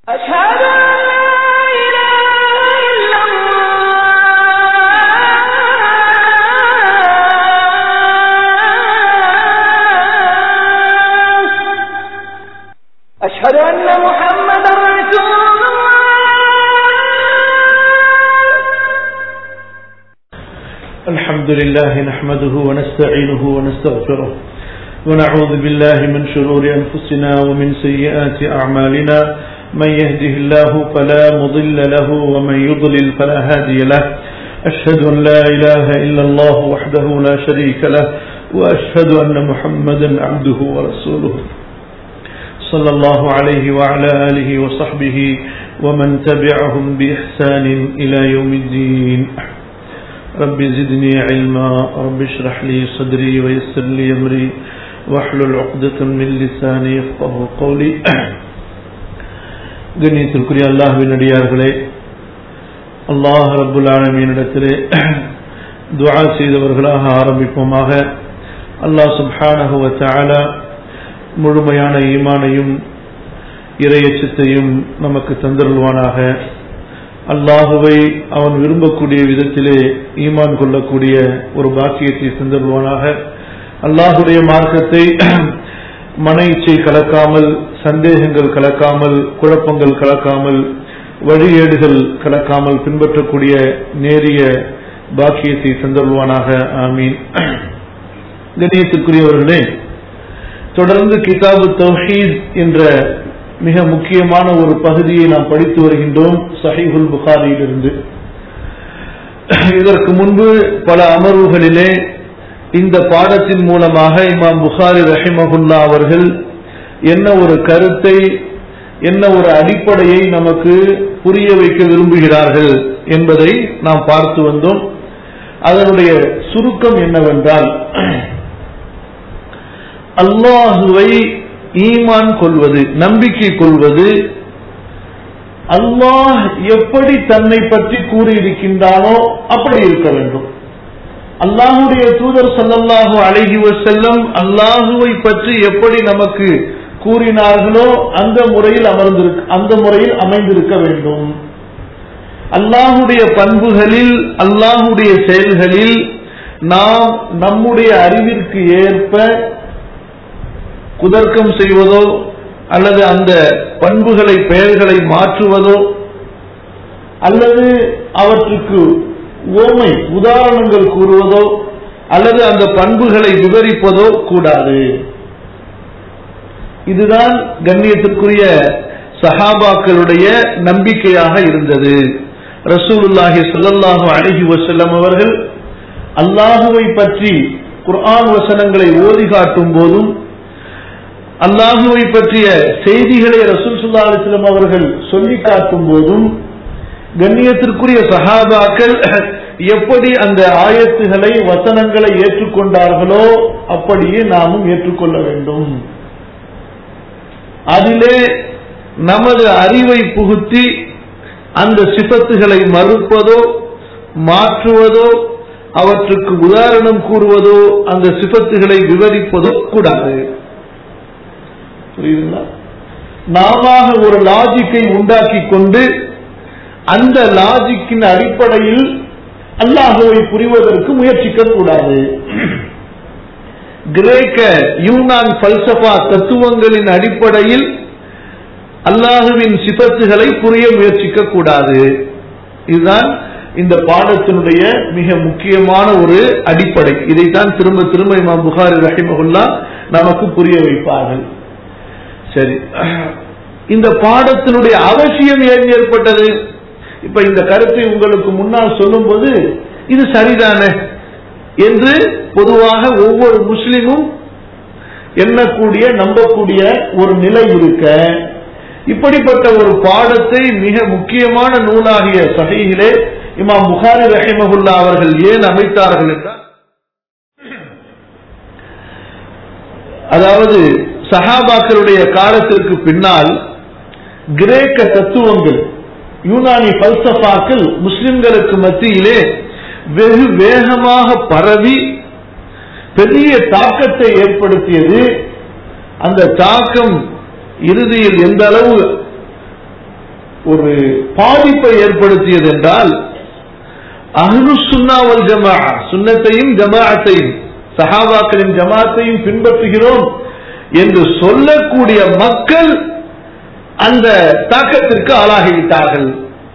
أشهد أن لا إله إلا الله أشهد أن محمدا رسول الله الحمد لله نحمده ونستعينه ونستغفره ونعوذ بالله من شرور أنفسنا ومن سيئات أعمالنا من يهده الله فلا مضل له ومن يضلل فلا هادي له أشهد أن لا إله إلا الله وحده لا شريك له وأشهد أن محمدا عبده ورسوله صلى الله عليه وعلى آله وصحبه ومن تبعهم بإحسان إلى يوم الدين رب زدني علما رب اشرح لي صدري ويسر لي أمري واحلل عقدة من لساني يفقه قولي கண்ணியத்திற்குரிய அல்லாஹ்வின் அடியார்களே அல்லாஹ் ரப்புல் ஆலமீனிடத்திலே துஆ செய்தவர்களாக ஆரம்பிப்போமாக அல்லாஹ் சுப்ஹானஹு வ தஆலா முழுமையான ஈமானையும் இறையச்சத்தையும் நமக்கு தந்தருள்வானாக அல்லாஹுவை அவன் விரும்பக்கூடிய விதத்திலே ஈமான் கொள்ளக்கூடிய ஒரு பாக்கியத்தை தந்தருள்வானாக அல்லாஹுடைய மார்க்கத்தை மன இச்சை கலக்காமல் சந்தேகங்கள் கலக்காமல் குழப்பங்கள் கலக்காமல் வழியேடுகள் கலக்காமல் பின்பற்றக்கூடிய நேரிய பாக்கியத்தை தந்தருள்வானாக ஆமீன் கணியத்திற்குரியவர்களே தொடர்ந்து கிதாபு தௌஹீத் என்ற மிக முக்கியமான ஒரு பகுதியை நாம் படித்து வருகின்றோம் சஹீஹுல் புகாரியிலிருந்து இதற்கு முன்பு பல அமர்வுகளிலே இந்த பாடத்தின் மூலமாக இமாம் புகாரி ரஹிமகுல்லா அவர்கள் என்ன ஒரு கருத்தை என்ன ஒரு அடிப்படையை நமக்கு புரிய வைக்க விரும்புகிறார்கள் என்பதை நாம் பார்த்து வந்தோம் அதனுடைய சுருக்கம் என்னவென்றால் அல்லாஹுவை ஈமான் கொள்வது நம்பிக்கை கொள்வது அல்லாஹ் எப்படி தன்னை பற்றி கூறியிருக்கின்றானோ அப்படி இருக்க வேண்டும் அல்லாஹுடைய தூதர் சல்லல்லாஹு அழகி செல்லம் அல்லாஹுவை பற்றி எப்படி நமக்கு கூறினார்களோ அந்த முறையில் அமர்ந்திருக்க அந்த முறையில் அமைந்திருக்க வேண்டும் அல்லாஹுடைய பண்புகளில் அல்லாஹுடைய செயல்களில் நாம் நம்முடைய அறிவிற்கு ஏற்ப குதர்க்கம் செய்வதோ அல்லது அந்த பண்புகளை பெயர்களை மாற்றுவதோ அல்லது அவற்றுக்கு ஓமை உதாரணங்கள் கூறுவதோ அல்லது அந்த பண்புகளை விவரிப்பதோ கூடாது இதுதான் கண்ணியத்திற்குரிய சஹாபாக்களுடைய நம்பிக்கையாக இருந்தது ரசூலுல்லாஹி சொல்லல்லாஹு அழகி வசல்லம் அவர்கள் அல்லாஹுவை பற்றி குர்ஆன் வசனங்களை ஓதி காட்டும் போதும் அல்லாஹுவை பற்றிய செய்திகளை ரசூல் சுல்லா அலிஸ்லம் அவர்கள் சொல்லி காட்டும் போதும் கண்ணியத்திற்குரிய சஹாபாக்கள் எப்படி அந்த ஆயத்துகளை வசனங்களை ஏற்றுக்கொண்டார்களோ அப்படியே நாமும் ஏற்றுக்கொள்ள வேண்டும் அதிலே நமது அறிவை புகுத்தி அந்த சிபத்துகளை மறுப்பதோ மாற்றுவதோ அவற்றுக்கு உதாரணம் கூறுவதோ அந்த சிபத்துகளை விவரிப்பதோ கூடாது புரியுதுங்களா நாம ஒரு லாஜிக்கை உண்டாக்கி கொண்டு அந்த லாஜிக்கின் அடிப்படையில் அல்லாஹுவை புரிவதற்கு முயற்சிக்க கூடாது கிரேக்க யூனான் பல்சபா தத்துவங்களின் அடிப்படையில் அல்லாஹுவின் சிபத்துகளை புரிய முயற்சிக்க கூடாது இதுதான் இந்த பாடத்தினுடைய மிக முக்கியமான ஒரு அடிப்படை இதைத்தான் திரும்ப திரும்ப இமாம் புகாரி ரஹிமகுல்லா நமக்கு புரிய வைப்பார்கள் சரி இந்த பாடத்தினுடைய அவசியம் ஏன் ஏற்பட்டது இப்ப இந்த கருத்தை உங்களுக்கு முன்னால் சொல்லும் போது இது சரிதானே என்று பொதுவாக ஒவ்வொரு முஸ்லிமும் எண்ணக்கூடிய நம்பக்கூடிய ஒரு நிலை இருக்க இப்படிப்பட்ட ஒரு பாடத்தை மிக முக்கியமான நூலாகிய சகையிலே இமாம் புகாரி ரஹிமகுல்லா அவர்கள் ஏன் அமைத்தார்கள் என்றால் அதாவது சஹாபாக்களுடைய காலத்திற்கு பின்னால் கிரேக்க தத்துவங்கள் யூனானி பல்சபாக்கள் முஸ்லிம்களுக்கு மத்தியிலே வெகு வேகமாக பரவி பெரிய தாக்கத்தை ஏற்படுத்தியது அந்த தாக்கம் இறுதியில் எந்த அளவு ஒரு பாதிப்பை ஏற்படுத்தியது என்றால் அஹ்லு சுன்னாவல் ஜமா சுன்னத்தையும் ஜமாஅத்தையும் சஹாபாக்களின் ஜமாத்தையும் பின்பற்றுகிறோம் என்று சொல்லக்கூடிய மக்கள் அந்த தாக்கத்திற்கு ஆளாகிவிட்டார்கள்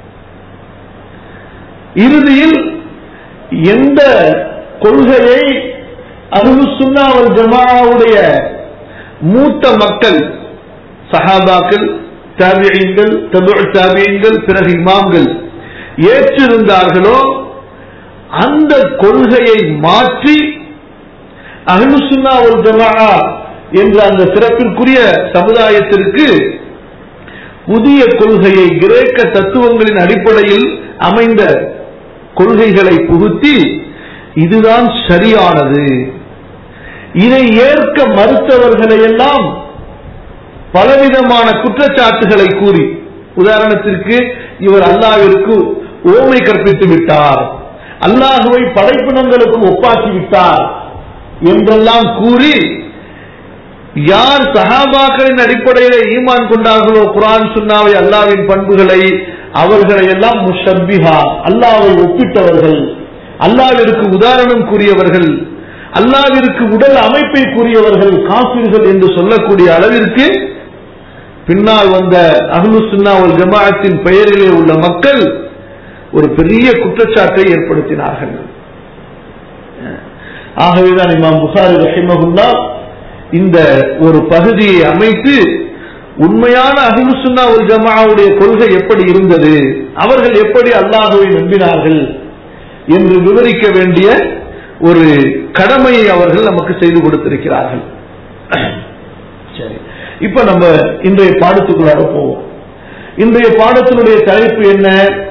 இறுதியில் எந்த கொள்கையை அஹ்லு சுன்னாவல் ஜமாவுடைய மூத்த மக்கள் சஹாபாக்கள் தாபியங்கள் தபு தாபியங்கள் பிறகு இமாம்கள் ஏற்றிருந்தார்களோ அந்த கொள்கையை மாற்றி அஹ்லுசுன்னா ஒரு ஜமா என்ற அந்த சிறப்பிற்குரிய சமுதாயத்திற்கு புதிய கொள்கையை கிரேக்க தத்துவங்களின் அடிப்படையில் அமைந்த கொள்கைகளை புகுத்தி இதுதான் சரியானது இதை ஏற்க மறுத்தவர்களை எல்லாம் பலவிதமான குற்றச்சாட்டுகளை கூறி உதாரணத்திற்கு இவர் அல்லாவிற்கு ஓமை கற்பித்து விட்டார் அல்லாஹுவை படைப்பினங்களுக்கு ஒப்பாக்கி விட்டார் என்றெல்லாம் கூறி யார் சஹாபாக்களின் அடிப்படையிலே ஈமான் கொண்டார்களோ குரான் சுன்னாவை அல்லாவின் பண்புகளை அவர்களை எல்லாம் முஷப்பிஹா அல்லாவை ஒப்பிட்டவர்கள் அல்லாவிற்கு உதாரணம் கூறியவர்கள் அல்லாவிற்கு உடல் அமைப்பை கூறியவர்கள் காப்பீர்கள் என்று சொல்லக்கூடிய அளவிற்கு பின்னால் வந்த அஹ்லு சுன்னா ஒரு ஜமாஅத்தின் பெயரிலே உள்ள மக்கள் ஒரு பெரிய குற்றச்சாட்டை ஏற்படுத்தினார்கள் ஆகவேதான் இமாம் புகாரி ரஹிமகுல்லா இந்த ஒரு பகுதியை அமைத்து உண்மையான அஹ்லு சுன்னா ஒரு ஜமாவுடைய கொள்கை எப்படி இருந்தது அவர்கள் எப்படி அல்லாஹுவை நம்பினார்கள் என்று விவரிக்க வேண்டிய ஒரு கடமையை அவர்கள் நமக்கு செய்து கொடுத்திருக்கிறார்கள் சரி இப்ப நம்ம இன்றைய பாடத்துக்குள்ளார போவோம் இன்றைய பாடத்தினுடைய தலைப்பு என்ன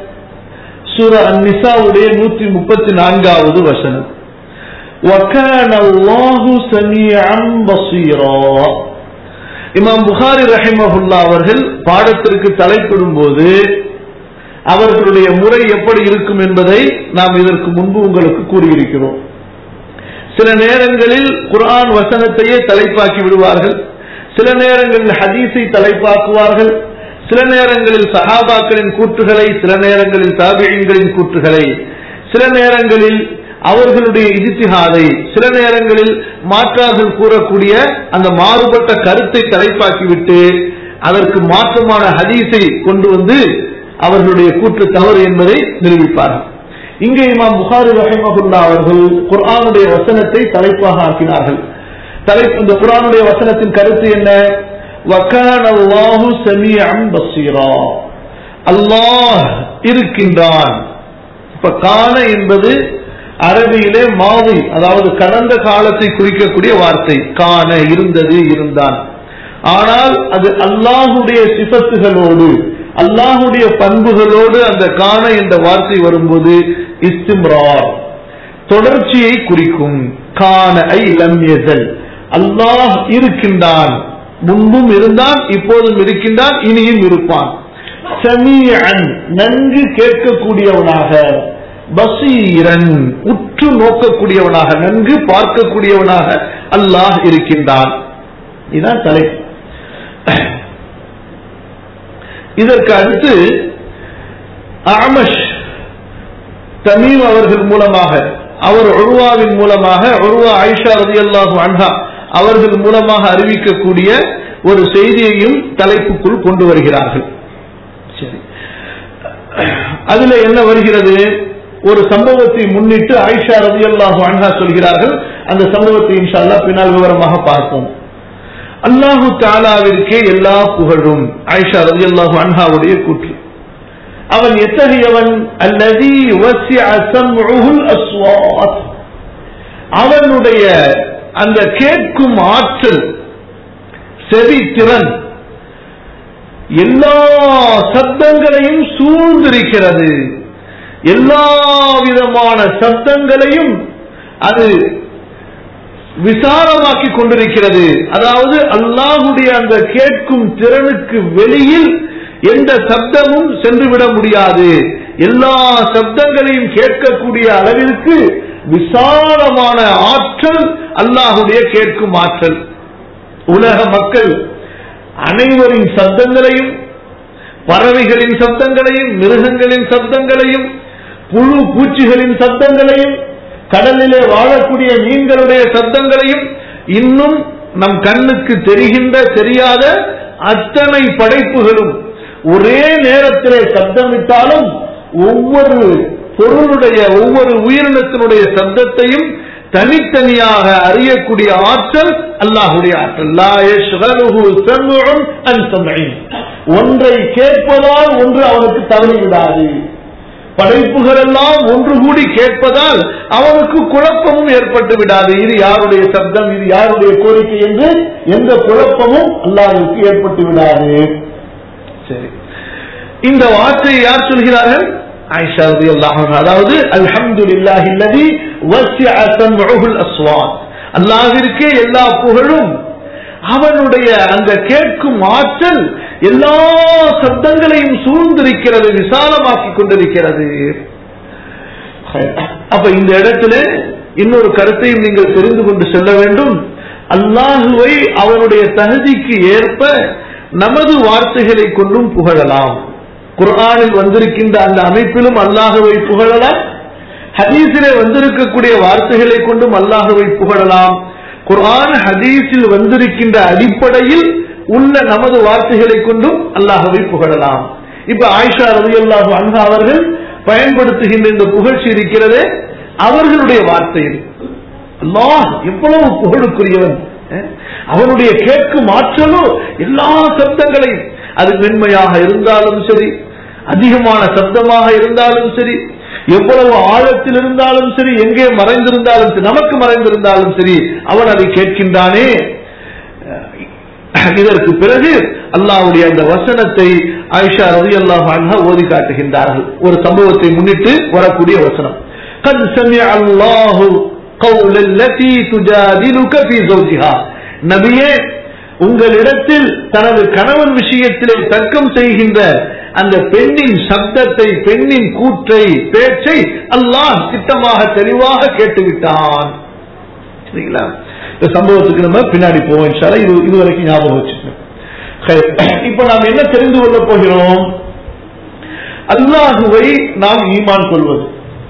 சூர அந்நிசாவுடைய நூற்றி முப்பத்தி நான்காவது வசனம் وَكَانَ اللَّهُ سَمِيعًا بَصِيرًا இமாம் புகாரி ரஹிமஹுல்லா அவர்கள் பாடத்திற்கு தலைப்பிடும் போது அவர்களுடைய முறை எப்படி இருக்கும் என்பதை நாம் இதற்கு முன்பு உங்களுக்கு கூறியிருக்கிறோம் சில நேரங்களில் குர்ஆன் வசனத்தையே தலைப்பாக்கி விடுவார்கள் சில நேரங்களில் ஹதீஸை தலைப்பாக்குவார்கள் சில நேரங்களில் சஹாபாக்களின் கூற்றுகளை சில நேரங்களில் தாபியங்களின் கூற்றுகளை சில நேரங்களில் அவர்களுடைய இஜித்திஹாதை சில நேரங்களில் மாற்றார்கள் கூறக்கூடிய அந்த மாறுபட்ட கருத்தை தலைப்பாக்கிவிட்டு அதற்கு மாற்றமான ஹதீஸை கொண்டு வந்து அவர்களுடைய கூற்று தவறு என்பதை நிரூபிப்பார்கள் இங்கே இமாம் புகாரி ரஹிமகுல்லா அவர்கள் குர்ஆனுடைய வசனத்தை தலைப்பாக ஆக்கினார்கள் தலைப்பு இந்த குர்ஆனுடைய வசனத்தின் கருத்து என்ன வக்கான அல்லாஹு சமீஅன் பஸ்ஸீரா அல்லாஹ் இருக்கின்றான் இப்ப கான என்பது அரபியிலே மாவி அதாவது கடந்த காலத்தை குறிக்கக்கூடிய வார்த்தை காண இருந்தது இருந்தான் ஆனால் அது அல்லாஹுடைய சிபத்துகளோடு அல்லாஹுடைய பண்புகளோடு அந்த காண என்ற வார்த்தை வரும்போது இஸ்திம்ரார் தொடர்ச்சியை குறிக்கும் காண ஐ லம்யதல் அல்லாஹ் இருக்கின்றான் முன்பும் இருந்தான் இப்போதும் இருக்கின்றான் இனியும் இருப்பான் சமீஅன் நன்கு கேட்கக்கூடியவனாக பசீரன் உற்று நோக்கக்கூடியவனாக நன்கு பார்க்கக்கூடியவனாக அல்லாஹ் இருக்கின்றான் இதுதான் தலை இதற்கு அடுத்து அமஷ் தமீம் அவர்கள் மூலமாக அவர் உருவாவின் மூலமாக உருவா ஐஷா ரதி அல்லாஹு அன்ஹா அவர்கள் மூலமாக அறிவிக்கக்கூடிய ஒரு செய்தியையும் தலைப்புக்குள் கொண்டு வருகிறார்கள் சரி அதுல என்ன வருகிறது ஒரு சம்பவத்தை முன்னிட்டு ஆயிஷா ரதி அல்லாஹு அன்ஹா சொல்கிறார்கள் அந்த சம்பவத்தை இன்ஷால்லா பின்னால் விவரமாக பார்ப்போம் அல்லாஹு தாலாவிற்கே எல்லா புகழும் ஆயிஷா ரதி அல்லாஹு அன்ஹாவுடைய கூற்று அவன் எத்தகையவன் அல்லதி அஸ்வாத் அவனுடைய அந்த கேட்கும் ஆற்றல் செவி திறன் எல்லா சப்தங்களையும் சூழ்ந்திருக்கிறது எல்லா விதமான சப்தங்களையும் அது விசாரமாக்கி கொண்டிருக்கிறது அதாவது அல்லாஹுடைய அந்த கேட்கும் திறனுக்கு வெளியில் எந்த சப்தமும் சென்றுவிட முடியாது எல்லா சப்தங்களையும் கேட்கக்கூடிய அளவிற்கு விசாலமான ஆற்றல் அல்லாஹுடைய கேட்கும் ஆற்றல் உலக மக்கள் அனைவரின் சப்தங்களையும் பறவைகளின் சப்தங்களையும் மிருகங்களின் சப்தங்களையும் புழு பூச்சிகளின் சப்தங்களையும் கடலிலே வாழக்கூடிய மீன்களுடைய சப்தங்களையும் இன்னும் நம் கண்ணுக்கு தெரிகின்ற தெரியாத அத்தனை படைப்புகளும் ஒரே நேரத்திலே சப்தமிட்டாலும் ஒவ்வொரு பொருளுடைய ஒவ்வொரு உயிரினத்தினுடைய சப்தத்தையும் தனித்தனியாக அறியக்கூடிய ஆற்றல் அல்லாஹுடைய ஆற்றல் லா யஷ்கலுஹு சம்உன் அன் சம்இன். ஒன்றை கேட்பதால் ஒன்று அவனுக்கு தவறி விடாது படைப்புகள் எல்லாம் ஒன்று கூடி கேட்பதால் அவனுக்கு குழப்பமும் ஏற்பட்டு விடாது இது யாருடைய சப்தம் இது யாருடைய கோரிக்கை என்று எந்த குழப்பமும் அல்லாஹ்வுக்கு ஏற்பட்டு விடாது சரி இந்த வார்த்தையை யார் சொல்கிறார்கள் ஆயிஷா ரலியல்லாஹு அன்ஹா அதாவது அல்ஹம்துலில்லாஹி அல்லதி வசிஅ சம்உஹுல் அஸ்வாத் அல்லாஹ்விற்கே எல்லா புகழும் அவனுடைய அந்த கேட்கும் ஆற்றல் எல்லா சப்தங்களையும் சூழ்ந்திருக்கிறது விசாலமாக்கி கொண்டிருக்கிறது அப்ப இந்த இடத்துல இன்னொரு கருத்தையும் நீங்கள் தெரிந்து கொண்டு செல்ல வேண்டும் அல்லாஹுவை அவனுடைய தகுதிக்கு ஏற்ப நமது வார்த்தைகளை கொண்டும் புகழலாம் குர்ஆனில் வந்திருக்கின்ற அந்த அமைப்பிலும் அல்லாஹுவை புகழலாம் ஹதீஸிலே வந்திருக்கக்கூடிய வார்த்தைகளை கொண்டும் அல்லாஹுவை புகழலாம் குர்ஆன் ஹதீஸில் வந்திருக்கின்ற அடிப்படையில் உள்ள நமது வார்த்தைகளை கொண்டும் அல்லாஹுவை புகழலாம் இப்ப ஆயிஷா ரலியல்லாஹு அன்ஹா அவர்கள் பயன்படுத்துகின்ற இந்த புகழ்ச்சி இருக்கிறதே அவர்களுடைய வார்த்தையில் அல்லாஹ் எவ்வளவு புகழுக்குரியவன் அஹ், அவனுடைய கேட்கும் ஆற்றலோ எல்லா சப்தங்களையும் அது மென்மையாக இருந்தாலும் சரி அதிகமான சப்தமாக இருந்தாலும் சரி எவ்வளவு ஆழத்தில் இருந்தாலும் சரி எங்கே மறைந்திருந்தாலும் சரி நமக்கு மறைந்திருந்தாலும் சரி அவன் அதை கேட்கின்றானே இதற்கு பிறகு அல்லாஹ்வுடைய அந்த வசனத்தை ஆயிஷா ரதி அல்லாஹ் ஓதி காட்டுகின்றார்கள் ஒரு சம்பவத்தை முன்னிட்டு வரக்கூடிய வசனம் قد سمع الله قول التي تجادلك في زوجها நபியே உங்களிடத்தில் தனது கணவன் விஷயத்திலே தர்க்கம் செய்கின்ற அந்த பெண்ணின் சப்தத்தை பெண்ணின் கூற்றை பேச்சை அல்லாஹ் திட்டமாக தெளிவாக கேட்டுவிட்டான் சரிங்களா இந்த சம்பவத்துக்கு நம்ம பின்னாடி போவோம் இன்ஷால்லா. இது இதுவரைக்கும் ஞாபகம் வச்சுக்கணும் ஹைர். இப்ப நாம் என்ன தெரிந்து கொள்ள போகிறோம் அல்லாஹுவை நாம் ஈமான் கொள்வது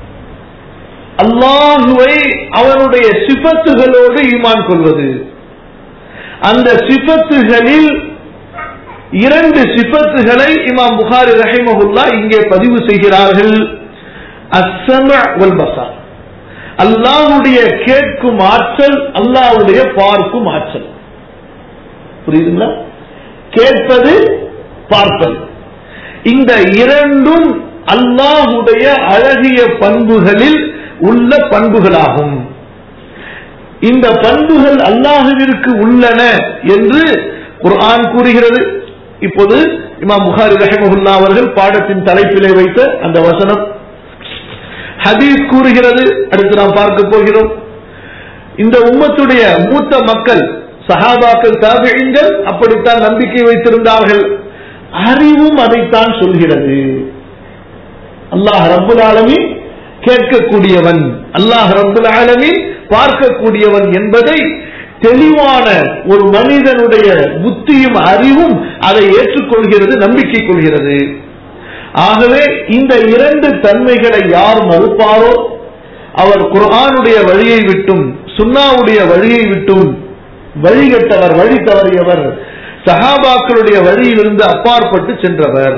அல்லாஹுவை அவனுடைய சிபத்துகளோடு ஈமான் கொள்வது அந்த சிபத்துகளில் இரண்டு சிபத்துகளை இமாம் புகாரி ரஹிமஹுல்லா இங்கே பதிவு செய்கிறார்கள் அஸ்ஸம வல் பஸர் அல்லாஹ்வுடைய கேட்கும் ஆற்றல் அல்லாஹ்வுடைய பார்க்கும் ஆற்றல் புரியுதுங்களா கேட்பது பார்ப்பது இந்த இரண்டும் அல்லாஹுடைய அழகிய பண்புகளில் உள்ள பண்புகளாகும் இந்த பண்புகள் அல்லாஹுவிற்கு உள்ளன என்று குர்ஆன் கூறுகிறது இப்போது இமாம் புகாரி ரஹிமஹுல்லா அவர்கள் பாடத்தின் தலைப்பிலே வைத்த அந்த வசனம் ஹதீஸ் கூறுகிறது அடுத்து நாம் பார்க்க போகிறோம் இந்த உம்மத்துடைய மூத்த மக்கள் சஹாபாக்கள் தாபியங்கள் அப்படித்தான் நம்பிக்கை வைத்திருந்தார்கள் அறிவும் அதைத்தான் சொல்கிறது அல்லாஹ் ரப்புல் ஆலமீன் கேட்கக்கூடியவன் அல்லாஹ் ரப்புல் ஆலமீன் பார்க்கக்கூடியவன் என்பதை தெளிவான ஒரு மனிதனுடைய புத்தியும் அறிவும் அதை ஏற்றுக்கொள்கிறது நம்பிக்கை கொள்கிறது ஆகவே இந்த இரண்டு தன்மைகளை யார் மறுப்பாரோ அவர் குர்ஆனுடைய வழியை விட்டும் சுன்னாவுடைய வழியை விட்டும் வழிகட்டவர் வழி தவறியவர் சஹாபாக்களுடைய வழியிலிருந்து அப்பாற்பட்டு சென்றவர்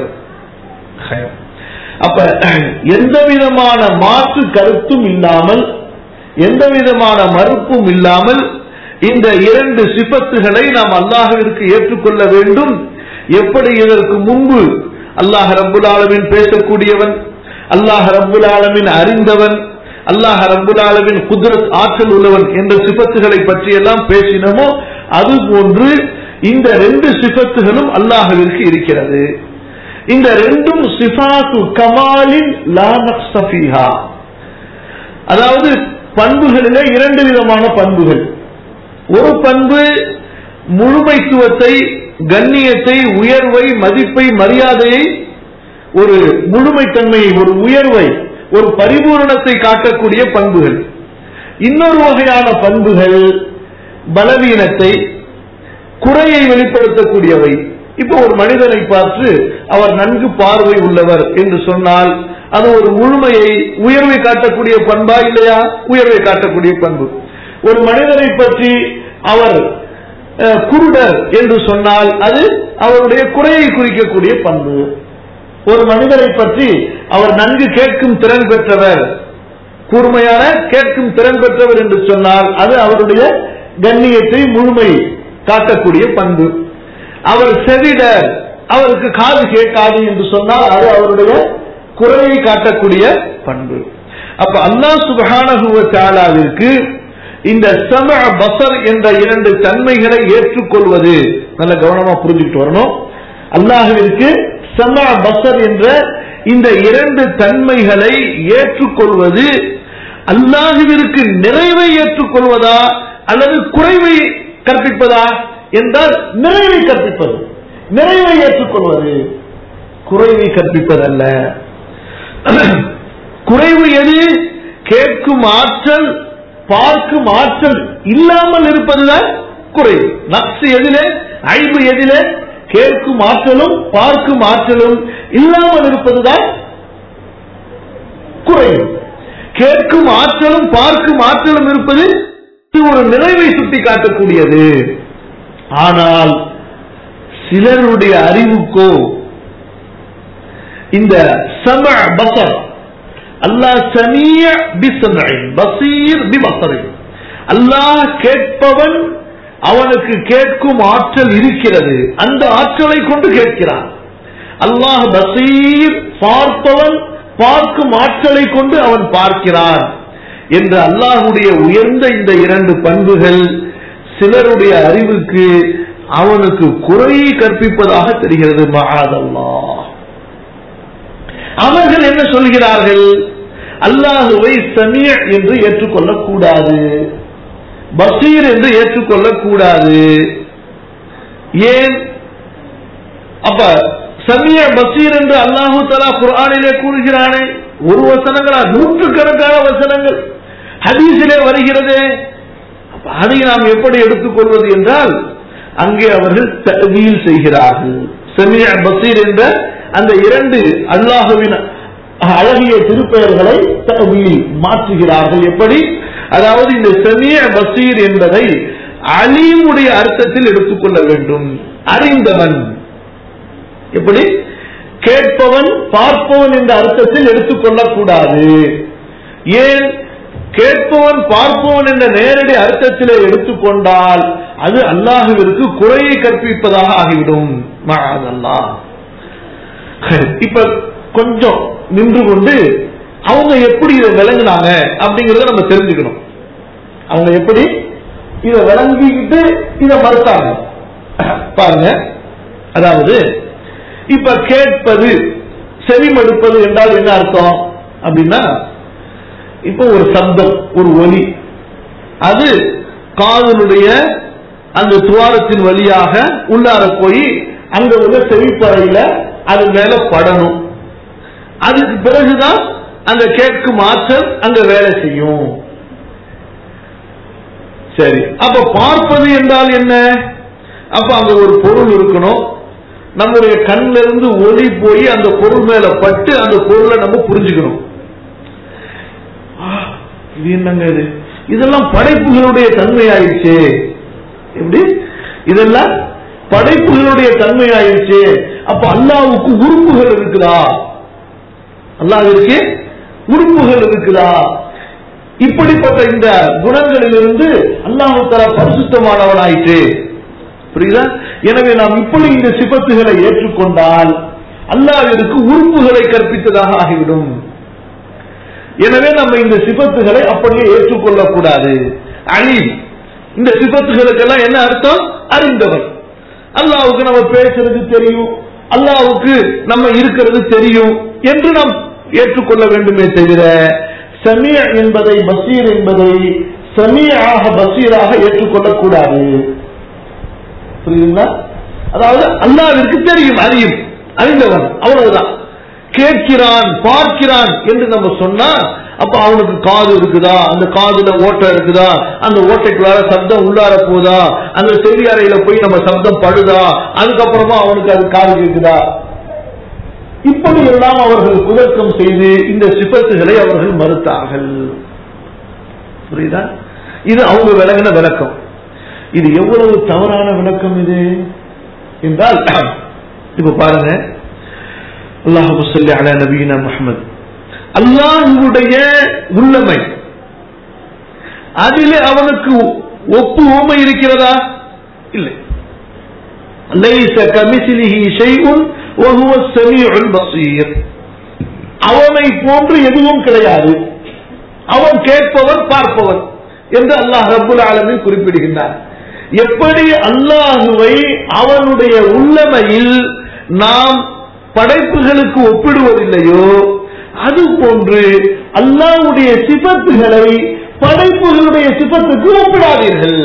அப்ப எந்த விதமான மாற்று கருத்தும் இல்லாமல் எந்த விதமான மறுப்பும் இல்லாமல் இந்த இரண்டு சிபத்துகளை நாம் அல்லாஹ்விற்கு ஏற்றுக்கொள்ள வேண்டும் எப்படி இதற்கு முன்பு அல்லாஹ் ரப்புல் ஆலமின் பேசக்கூடியவன் அல்லாஹ் ரப்புல் ஆலமின் அறிந்தவன் அல்லாஹ் ரப்புல் ஆலமின் குதிரத் ஆற்றல் உள்ளவன் என்ற சிபத்துகளை பற்றி எல்லாம் பேசினோமோ அது போன்று இந்த ரெண்டு சிபத்துகளும் அல்லாஹ்விற்கு இருக்கிறது இந்த ரெண்டும் சிஃபாத்து கமாலின் லா நக்ஸ ஃபீஹா. அதாவது பண்புகளிலே இரண்டு விதமான பண்புகள் ஒரு பண்பு முழுமைத்துவத்தை கண்ணியத்தை உயர்வை மதிப்பை மரியாதையை ஒரு முழுமைத்தன்மையை ஒரு உயர்வை ஒரு பரிபூரணத்தை காட்டக்கூடிய பண்புகள் இன்னொரு வகையான பண்புகள் பலவீனத்தை குறையை வெளிப்படுத்தக்கூடியவை இப்போ ஒரு மனிதனை பார்த்து அவர் நன்கு பார்வை உள்ளவர் என்று சொன்னால் அது ஒரு முழுமையை உயர்வை காட்டக்கூடிய பண்பா இல்லையா உயர்வை காட்டக்கூடிய பண்பு ஒரு மனிதனை பற்றி அவர் அஹ், குருடர் என்று சொன்னால் அது அவருடைய குறையை குறிக்கக்கூடிய பண்பு ஒரு மனிதரை பற்றி அவர் நன்கு கேட்கும் திறன் பெற்றவர் கூர்மையான கேட்கும் திறன் பெற்றவர் என்று சொன்னால் அது அவருடைய கண்ணியத்தை முழுமை காட்டக்கூடிய பண்பு அவர் செவிடர் அவருக்கு காது கேட்காது என்று சொன்னால் அது அவருடைய குறையை காட்டக்கூடிய பண்பு அப்ப அல்லாஹ் சுபஹானஹு வ தஆலாவிற்கு இந்த சம பசர் என்ற இரண்டு தன்மைகளை ஏற்றுக்கொள்வது நல்ல கவனமா புரிஞ்சுக்கிட்டு வரணும் அல்லாஹுவிற்கு சம பசர் என்ற இந்த இரண்டு தன்மைகளை ஏற்றுக்கொள்வது அல்லாஹுவிற்கு நிறைவை ஏற்றுக்கொள்வதா அல்லது குறைவை கற்பிப்பதா என்றால் நிறைவை கற்பிப்பது நிறைவை ஏற்றுக்கொள்வது குறைவை கற்பிப்பதல்ல குறைவு எது கேட்கும் ஆற்றல் பார்க்கும் ஆற்றல் இல்லாமல் இருப்பதுதான் குறைவு நக்சு எதிலே ஐபு எதிலே கேட்கும் ஆற்றலும் பார்க்கும் ஆற்றலும் இல்லாமல் இருப்பதுதான் குறைவு கேட்கும் ஆற்றலும் பார்க்கும் ஆற்றலும் இருப்பது இது ஒரு நிறைவை சுட்டி காட்டக்கூடியது ஆனால் சிலருடைய அறிவுக்கோ இந்த சம பசர் அல்லாஹ் சமிய பிசமின் பசீர் பிபசரின் அல்லாஹ் கேட்பவன் அவனுக்கு கேட்கும் ஆற்றல் இருக்கிறது அந்த ஆற்றலை கொண்டு கேட்கிறான் அல்லாஹ் பசீர் பார்ப்பவன் பார்க்கும் ஆற்றலை கொண்டு அவன் பார்க்கிறான் என்ற அல்லாஹுடைய உயர்ந்த இந்த இரண்டு பண்புகள் சிலருடைய அறிவுக்கு அவனுக்கு குறையை கற்பிப்பதாக தெரிகிறது மகாதல்லாஹ் அவர்கள் என்ன சொல்கிறார்கள் அல்லாஹுவை சமிய என்று ஏற்றுக்கொள்ளக் கூடாது பசீர் என்று ஏற்றுக்கொள்ளக் கூடாது ஏன் அப்ப சமிய பசீர் என்று அல்லாஹு தலா குர்ஆனிலே கூறுகிறானே ஒரு வசனங்களா நூற்றுக்கணக்கான வசனங்கள் ஹதீஸிலே வருகிறதே அப்ப அதை நாம் எப்படி எடுத்துக்கொள்வது என்றால் அங்கே அவர்கள் தவீல் செய்கிறார்கள் சமிய பசீர் என்ற அந்த இரண்டு அல்லாஹுவின் அழகிய திருப்பெயர்களை தவீல் மாற்றுகிறார்கள் எப்படி அதாவது இந்த சமிய பசீர் என்பதை அலீமுடைய அர்த்தத்தில் எடுத்துக்கொள்ள வேண்டும் அறிந்தவன் எப்படி கேட்பவன் பார்ப்பவன் என்ற அர்த்தத்தில் எடுத்துக்கொள்ளக் கூடாது ஏன் கேட்பவன் பார்ப்பவன் என்ற நேரடி அர்த்தத்திலே எடுத்துக்கொண்டால் அது அல்லாஹுவிற்கு குறையை கற்பிப்பதாக ஆகிவிடும் அல்லாஹ் இப்ப கொஞ்சம் நின்று கொண்டு அவங்க எப்படி இதை விளங்குனாங்க அப்படிங்கறத நம்ம தெரிஞ்சுக்கணும் அவங்க எப்படி இதை விளங்கிக்கிட்டு இதை மறுத்தாங்க பாருங்க அதாவது இப்ப கேட்பது செவிமடுப்பது என்றால் என்ன அர்த்தம் அப்படின்னா இப்ப ஒரு சப்தம் ஒரு ஒலி அது காதலுடைய அந்த துவாரத்தின் வழியாக உள்ளார போய் அங்க உள்ள செவிப்பறையில அது மேல படணும் அதுக்கு பிறகுதான் அந்த கேட்கும் ஆற்றல் அங்க வேலை செய்யும் சரி அப்ப பார்ப்பது என்றால் என்ன அப்ப அங்க ஒரு பொருள் இருக்கணும் நம்முடைய கண்ல இருந்து ஒளி போய் அந்த பொருள் மேல பட்டு அந்த பொருளை நம்ம புரிஞ்சுக்கணும் ஆ, இது என்னங்க இது இதெல்லாம் படைப்புகளுடைய தன்மை ஆயிடுச்சு எப்படி இதெல்லாம் படைப்புகளுடைய தன்மை ஆயிடுச்சு அப்ப அல்லாவுக்கு உறுப்புகள் இருக்குதா அல்லாவிற்கு உறுப்புகள் இருக்குதா இப்படிப்பட்ட இந்த குணங்களிலிருந்து அல்லாஹு தலா பரிசுத்தமானவனாயிற்று புரியுதா எனவே நாம் இப்படி இந்த சிபத்துகளை ஏற்றுக்கொண்டால் அல்லாவிற்கு உறுப்புகளை கற்பித்ததாக ஆகிவிடும் எனவே நம்ம இந்த சிபத்துகளை அப்படியே ஏற்றுக்கொள்ளக் கூடாது அலீம் இந்த சிபத்துகளுக்கெல்லாம் என்ன அர்த்தம் அறிந்தவர் அல்லாவுக்கு நம்ம பேசுறது தெரியும் அல்லாவுக்கு நம்ம இருக்கிறது தெரியும் என்று நாம் ஏற்றுக்கொள்ள வேண்டுமே தவிர சமிய என்பதை பசீர் என்பதை சமியாக பசீராக ஏற்றுக்கொள்ளக் கூடாது புரியுதுங்களா அதாவது அல்லாவிற்கு தெரியும் அறியும் அறிந்தவன் அவ்வளவுதான் கேட்கிறான் பார்க்கிறான் என்று நம்ம சொன்னா அப்ப அவனுக்கு காது இருக்குதா அந்த காதுல ஓட்டை இருக்குதா அந்த ஓட்டைக்குள்ளார சப்தம் உள்ளார போதா அந்த செவி அறையில போய் நம்ம சப்தம் படுதா அதுக்கப்புறமா அவனுக்கு அது காது கேக்குதா இப்படி எல்லாம் அவர்கள் குதர்க்கம் செய்து இந்த சிபத்துகளை அவர்கள் மறுத்தார்கள் புரியுதா இது அவங்க விளங்கின விளக்கம் இது எவ்வளவு தவறான விளக்கம் இது என்றால் இப்ப பாருங்க அல்லாஹு சொல்லி அலா நபீனா முஹம்மது அல்லாஹுடைய உள்ளமை அதிலே அவனுக்கு ஒப்பு ஊமை இருக்கிறதா இல்லை லைஸ கமிசிலிஹி ஷைஉன் வஹுவ ஸமீஉல் பஸீர் அவனை போன்று எதுவும் கிடையாது அவன் கேட்பவர் பார்ப்பவர் என்று அல்லாஹ் ரப்புல் ஆலமீன் குறிப்பிடுகின்றார் எப்படி அல்லாஹுவை அவனுடைய உள்ளமையில் நாம் படைப்புகளுக்கு ஒப்பிடுவதில்லையோ அது போன்று அல்லாஹ்வுடைய சிபத்துகளை படைப்புகளுடைய சிபத்துக்கு ஒப்பிடாதீர்கள்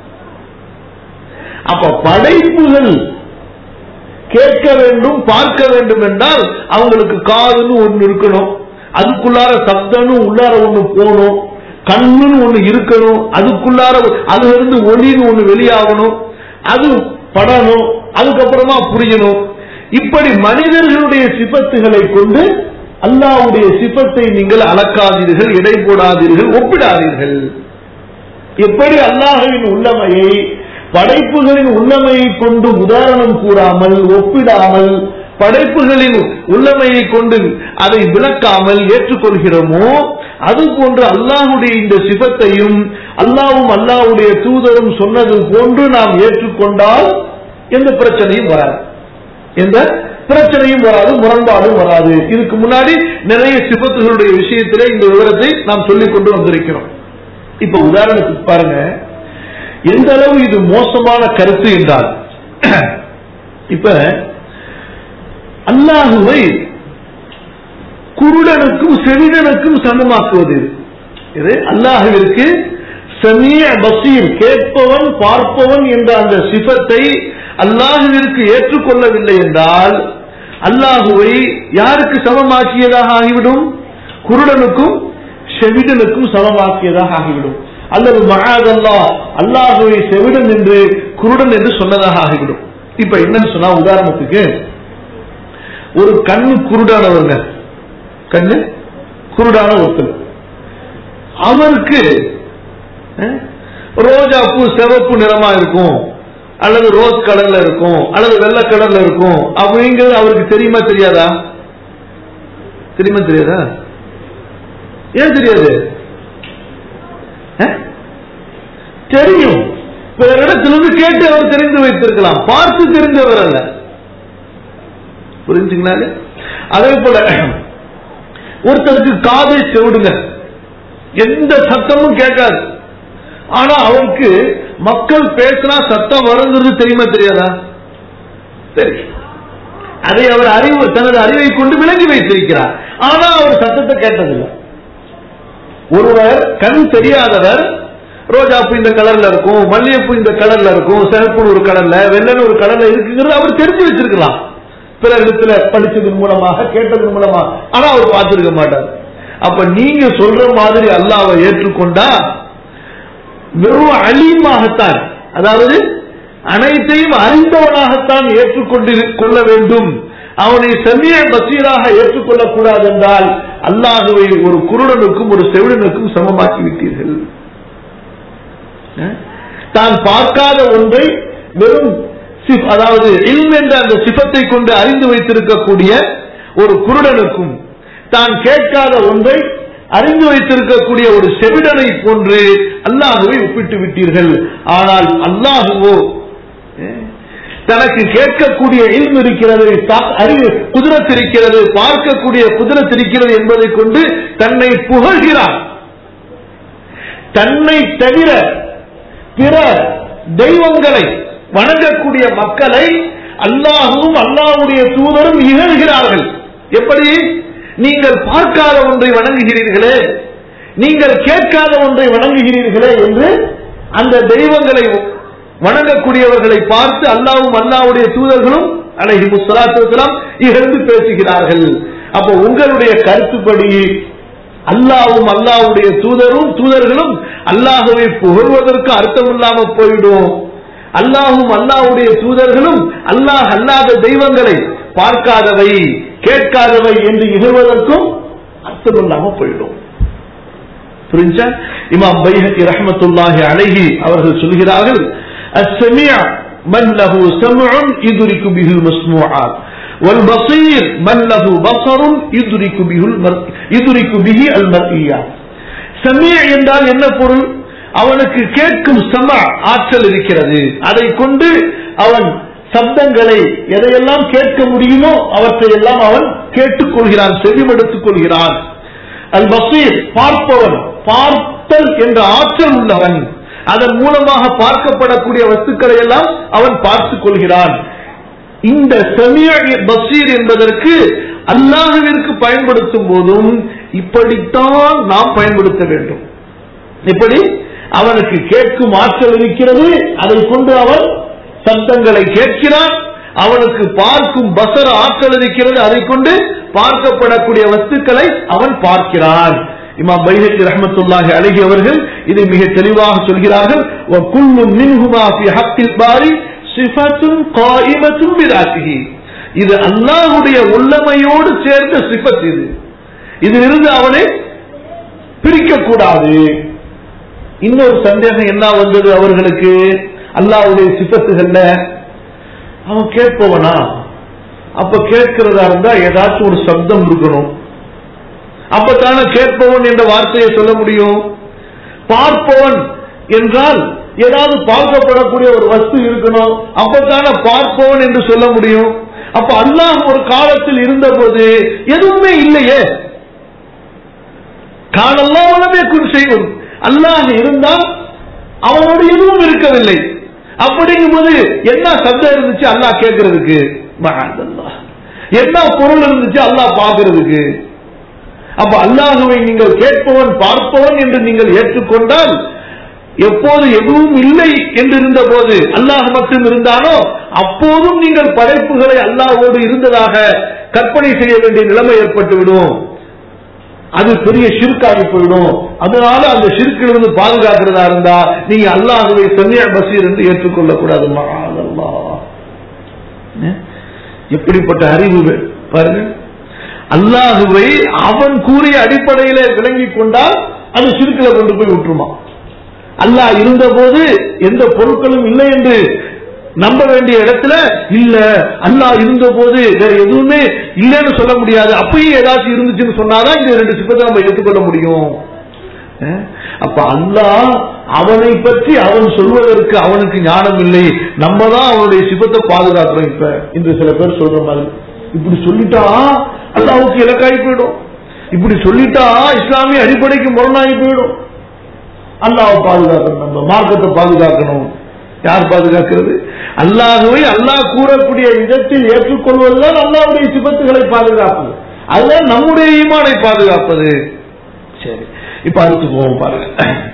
அப்ப படைப்புகள் கேட்க வேண்டும் பார்க்க வேண்டும் என்றால் அவங்களுக்கு காதுன்னு ஒண்ணு இருக்கணும் அதுக்குள்ளார சப்தம்னு உள்ளார ஒண்ணு போகணும் கண்ணுன்னு ஒண்ணு இருக்கணும் அதுக்குள்ளார அதுல இருந்து ஒளின்னு ஒண்ணு வெளியாகணும் அது படணும் அதுக்கப்புறமா புரியணும் இப்படி மனிதர்களுடைய சிபத்துகளை கொண்டு அல்லாவுடைய சிபத்தை நீங்கள் அளக்காதீர்கள் எடை போடாதீர்கள் ஒப்பிடாதீர்கள் எப்படி அல்லாஹுவின் உள்ளமையை படைப்புகளின் உள்ளமையை கொண்டு உதாரணம் கூறாமல் ஒப்பிடாமல் படைப்புகளின் உள்ளமையை கொண்டு அதை விளக்காமல் ஏற்றுக்கொள்கிறோமோ அது போன்று அல்லாஹுடைய இந்த சிபத்தையும் அல்லாவும் அல்லாஹுடைய தூதரும் சொன்னது போன்று நாம் ஏற்றுக்கொண்டால் எந்த பிரச்சனையும் வராது எந்த பிரச்சனையும் வராது முரண்பாடும் வராது இதுக்கு முன்னாடி நிறைய சிபத்துகளுடைய விஷயத்திலே இந்த விவரத்தை நாம் சொல்லிக் கொண்டு வந்திருக்கிறோம் இப்ப உதாரணத்துக்கு பாருங்க எந்த அளவு இது மோசமான கருத்து என்றால் இப்ப அல்லாஹுவை குருடனுக்கும் செவிடனுக்கும் சமமாக்குவது இது. இது அல்லாஹுவிற்கு சமீய பசீர் கேட்பவன் பார்ப்பவன் என்ற அந்த சிபத்தை அல்லாஹுவிற்கு ஏற்றுக்கொள்ளவில்லை என்றால் அல்லாஹுவை யாருக்கு சமமாக்கியதாக ஆகிவிடும் குருடனுக்கும் செவிடனுக்கும் சமமாக்கியதாக ஆகிவிடும் அல்லது மகாதல்லா அல்லாஹுவை செவிடன் என்று குருடன் என்று சொன்னதாக ஆகிவிடும் இப்ப என்னன்னு சொன்னா உதாரணத்துக்கு ஒரு கண்ணு குருடானவங்க கண்ணு குருடான ஒருத்தர் அவருக்கு அஹ், ரோஜா பூ சிவப்பு நிறமா இருக்கும் அல்லது ரோஸ் கலர்ல இருக்கும் அல்லது வெள்ளை கலர்ல இருக்கும் அப்படிங்கிறது அவருக்கு தெரியுமா தெரியாதா தெரியுமா தெரியாதா ஏன் தெரியாது அஹ்? தெரியும் பிற இடத்திலிருந்து கேட்டு அவர் தெரிந்து வைத்திருக்கலாம் பார்த்து தெரிந்தவர் அல்ல புரிஞ்சுங்களா அதே போல ஒருத்தருக்கு காதை செவிடுங்க எந்த சத்தமும் கேட்காது ஆனா அவருக்கு மக்கள் பேசினா சத்தம் வருங்கிறது தெரியுமா தெரியாதா தெரியும் அதை அவர் அறிவு தனது அறிவை கொண்டு விளங்கி வைத்திருக்கிறார் ஆனா அவர் சத்தத்தை கேட்டதில்லை ஒருவர் கண் தெரியாதவர் ரோஜாப்பூ இந்த கலர்ல இருக்கும் மல்லிகைப்பூ இந்த கலர்ல இருக்கும் சிவப்பு ஒரு கலர்ல வெள்ளன்னு ஒரு கலர்ல இருக்குங்கிறது அவர் தெரிஞ்சு வச்சிருக்கலாம் பிற இடத்துல படிச்சதன் மூலமாக கேட்டதன் மூலமா ஆனா அவர் பார்த்திருக்க மாட்டார் அப்ப நீங்க சொல்ற மாதிரி அல்லாவை ஏற்றுக்கொண்டா வெறும் அலீமாகத்தான் அதாவது அனைத்தையும் அறிந்தவனாகத்தான் ஏற்றுக்கொண்டு கொள்ள வேண்டும் அவனை செம்மிய பசீராக ஏற்றுக்கொள்ளக் கூடாது என்றால் அல்லாஹுவை ஒரு குருடனுக்கும் ஒரு செவிடனுக்கும் சமமாக்கி விட்டீர்கள் அஹ்? தான் பார்க்காத ஒன்றை வெறும் சிப்- அதாவது இல்ம் என்ற அந்த சிபத்தை கொண்டு அறிந்து வைத்திருக்கக்கூடிய ஒரு குருடனுக்கும் தான் கேட்காத ஒன்றை அறிந்து வைத்திருக்கக்கூடிய ஒரு செவிடனை போன்று அல்லாஹுவை ஒப்பிட்டு விட்டீர்கள் ஆனால் அல்லாஹுவோ அஹ், தனக்கு கேட்கக்கூடிய இல்ம் இருக்கிறது தா- அறிவு குதிரத் இருக்கிறது பார்க்கக்கூடிய குதிரத் இருக்கிறது என்பதை கொண்டு தன்னை புகழ்கிறார் தன்னை தவிர பிற தெய்வங்களை வணங்கக்கூடிய மக்களை அல்லாஹும் அல்லாஹ்வுடைய தூதரும் இகழ்கிறார்கள் எப்படி நீங்கள் பார்க்காத ஒன்றை வணங்குகிறீர்களே நீங்கள் கேட்காத ஒன்றை வணங்குகிறீர்களே என்று அந்த தெய்வங்களை வணங்கக்கூடியவர்களை பார்த்து அல்லாஹ்வும் அல்லாஹ்வுடைய தூதர்களும் அலைஹி முஸ்ஸலாத்து வஸலாம் இகழ்ந்து பேசுகிறார்கள் அப்போ உங்களுடைய கருத்துப்படி அல்லாவும் அல்லாவுடைய தூதரும் தூதர்களும் அல்லாஹுவை புகழ்வதற்கு அர்த்தம் இல்லாம போயிடும் அல்லாஹும் அல்லாஹ்வுடைய தூதர்களும் அல்லாஹ் அல்லாத தெய்வங்களை பார்க்காதவை கேட்காதவை என்று இகழ்வதற்கும் அர்த்தம் இல்லாம போயிடும் புரிஞ்சா இமாம் பைஹகி ரஹ்மத்துல்லாஹி அலைஹி அவர்கள் சொல்கிறார்கள் السميع من له سمع يدرك به المسموعات والبصير من له بصر يدرك به المر... يدرك به المرئيات سميع என்றால் என்ன பொருள் அவனுக்கு கேட்கும் சம ஆற்றல் இருக்கிறது அதை கொண்டு அவன் சப்தங்களை எதையெல்லாம் கேட்க முடியுமோ அவற்றையெல்லாம் அவன் கேட்டுக் கொள்கிறான் செவிமடுத்துக் கொள்கிறான் அல் பசீர் பார்ப்பவன் பார்த்தல் என்ற ஆற்றல் உள்ளவன் அதன் மூலமாக பார்க்கப்படக்கூடிய வஸ்துக்களை எல்லாம் அவன் பார்த்துக் கொள்கிறான் இந்த சமிய பசீர் என்பதற்கு அல்லாஹுவிற்கு பயன்படுத்தும் போதும் இப்படித்தான் நாம் பயன்படுத்த வேண்டும் எப்படி அவனுக்கு கேட்கும் ஆற்றல் இருக்கிறது அதை கொண்டு அவன் சப்தங்களை கேட்கிறான் அவனுக்கு பார்க்கும் பசர ஆற்றல் இருக்கிறது அதை கொண்டு பார்க்கப்படக்கூடிய வஸ்துக்களை அவன் பார்க்கிறான் இமாம் பைஹக்கி ரஹமத்துல்லாஹி அழகி அவர்கள் இதை மிக தெளிவாக சொல்கிறார்கள் وَكُلٌّ مِنْهُمَا فِي حَقِّ الْبَارِ صِفَةٌ قَائِمَةٌ بِذَاتِهِ இது அல்லாஹ்வுடைய உள்ளமையோடு சேர்ந்த சிஃபத் இது இதிலிருந்து அவனை பிரிக்க கூடாது இன்னொரு சந்தேகம் என்ன வந்தது அவர்களுக்கு அல்லாஹ்வுடைய சிஃபத்துகள்ல அவன் கேட்பவனா அப்ப கேட்கிறதா இருந்தா ஏதாச்சும் ஒரு சப்தம் இருக்கணும் அப்பத்தானே கேட்பவன் என்ற வார்த்தையை சொல்ல முடியும் பார்ப்பவன் என்றால் ஏதாவது பார்க்கப்படக்கூடிய ஒரு வஸ்து இருக்கணும் அப்பத்தானே பார்ப்பவன் என்று சொல்ல முடியும் அப்ப அல்லாஹ் ஒரு காலத்தில் இருந்தபோது எதுவுமே இல்லையே காலல்லாமலே குறி செய்வோம் அல்லாஹ் இருந்தால் அவனோடு எதுவும் இருக்கவில்லை அப்படிங்கும்போது என்ன சப்தம் இருந்துச்சு அல்லாஹ் கேட்கறதுக்கு மகாதல்லாஹ். என்ன பொருள் இருந்துச்சு அல்லாஹ் பார்க்கறதுக்கு அப்ப அல்லாஹுவை நீங்கள் கேட்பவன் பார்ப்பவன் என்று நீங்கள் ஏற்றுக்கொண்டால் எப்போது எதுவும் இல்லை என்று இருந்த போது அல்லாஹ் மட்டும் இருந்தானோ அப்போதும் நீங்கள் படைப்புகளை அல்லாஹோடு இருந்ததாக கற்பனை செய்ய வேண்டிய நிலைமை ஏற்பட்டுவிடும் அது பெரிய ஷிர்காகி போயிடும் அதனால அந்த ஷிர்கிலிருந்து பாதுகாக்கிறதா இருந்தா நீங்க அல்லாஹுவை சன்னியா பசீர் என்று ஏற்றுக்கொள்ளக் கூடாது மகாதல்லாஹ். என்ன? எப்படிப்பட்ட அறிவு வே- பாருங்க அல்லாஹுவை அவன் கூறிய அடிப்படையில விளங்கிக் கொண்டால் அது சிறுக்கில கொண்டு போய் விட்டுருமா அல்லாஹ் இருந்தபோது எந்த பொருட்களும் இல்லை என்று நம்ப வேண்டிய இடத்துல இல்ல அல்லாஹ் இருந்த போது வேற எதுவுமே இல்லைன்னு சொல்ல முடியாது அப்பயும் ஏதாச்சும் இருந்துச்சுன்னு சொன்னாதான் இந்த ரெண்டு சிப்பத்தை நம்ம ஏற்றுக்கொள்ள முடியும் அஹ் அப்ப அல்லாஹ் அவனை பற்றி அவன் சொல்வதற்கு அவனுக்கு ஞானம் இல்லை நம்ம தான் அவனுடைய சிபத்தை பாதுகாக்கிறோம் இப்ப இன்று சில பேர் சொல்ற மாதிரி இப்படி சொல்லிட்டா அல்லாஹ்வுக்கு இலக்காகி போயிடும் இப்படி சொல்லிட்டா இஸ்லாமிய அடிப்படைக்கு முரணாகி போயிடும் அல்லாஹ்வை பாதுகாக்கணும் நம்ம மார்க்கத்தை பாதுகாக்கணும் யார் பாதுகாக்கிறது அல்லாஹுவை அல்லாஹ் கூறக்கூடிய இடத்தில் ஏற்றுக்கொள்வதுதான் அல்லாஹ்வுடைய சிபத்துகளை பாதுகாப்பது அதுதான் நம்முடைய ஈமானை பாதுகாப்பது சரி இப்ப அடுத்து போவோம் பாருங்க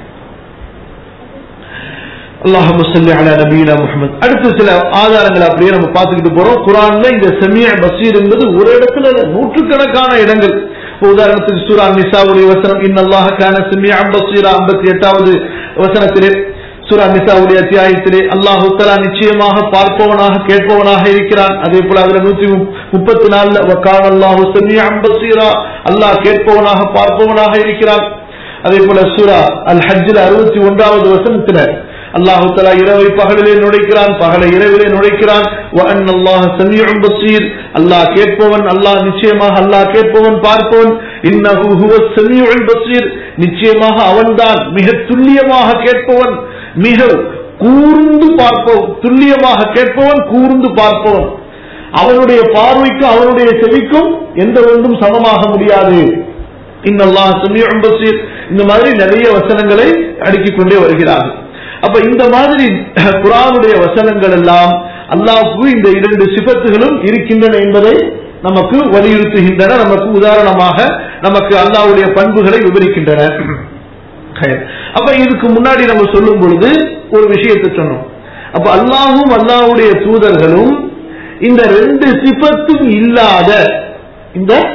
அல்லாஹு சொல்லி அலா நபீனா முஹம்மது அடுத்து சில ஆதாரங்களை அப்படியே நம்ம பார்த்துக்கிட்டு போறோம் குரான்ல இந்த செமிய பசீர் என்பது ஒரு இடத்துல இல்ல, நூற்றுக்கணக்கான இடங்கள் இப்ப உதாரணத்துக்கு சூரா நிசாவுடைய வசனம் இன்னல்லாஹ கான செமியா பசீரா ஐம்பத்தி எட்டாவது வசனத்திலே சூரா நிசாவுடைய அத்தியாயத்திலே அல்லாஹு தலா நிச்சயமாக பார்ப்பவனாக கேட்பவனாக இருக்கிறான் அதே போல அதுல நூத்தி முப்பத்தி நாலுல வக்கான் அல்லாஹு செமியா பசீரா அல்லாஹ் கேட்பவனாக பார்ப்பவனாக இருக்கிறான் அதே போல சூரா அல் ஹஜ்ஜில் அறுபத்தி ஒன்றாவது வசனத்துல அல்லாஹு தலா இரவை பகலிலே நுழைக்கிறான் பகலை இரவிலே நுழைக்கிறான் وَأَنَّ اللَّهَ سَمِيعٌ بَصِيرٌ அல்லாஹ் கேட்பவன் அல்லாஹ் நிச்சயமாக அல்லாஹ் கேட்பவன் பார்ப்பவன் இன்னஹு ஹுவ السَّمِيعُ الْبَصِيرُ நிச்சயமாக அவன்தான் மிக துல்லியமாக கேட்பவன் மிக கூர்ந்து பார்ப்பவன் துல்லியமாக கேட்பவன் கூர்ந்து பார்ப்பவன் அவனுடைய பார்வைக்கும் அவனுடைய செவிக்கும் எந்த ஒன்றும் சமமாக முடியாது இன்னல்லாஹ் சமீஉம் பசீர் இந்த மாதிரி நிறைய வசனங்களை அடுக்கிக் கொண்டே வருகிறார்கள் அப்ப இந்த மாதிரி குரானுடைய வசனங்கள் எல்லாம் அல்லாஹ்வுக்கு இந்த இரண்டு சிபத்துகளும் இருக்கின்றன என்பதை நமக்கு வலியுறுத்துகின்றன நமக்கு உதாரணமாக நமக்கு அல்லாஹ்வுடைய பண்புகளை விவரிக்கின்றன அப்ப இதுக்கு முன்னாடி நம்ம சொல்லும் பொழுது ஒரு விஷயத்தை சொன்னோம் அப்ப அல்லாஹும் அல்லாஹ்வுடைய தூதர்களும் இந்த ரெண்டு சிபத்தும் இல்லாத இந்த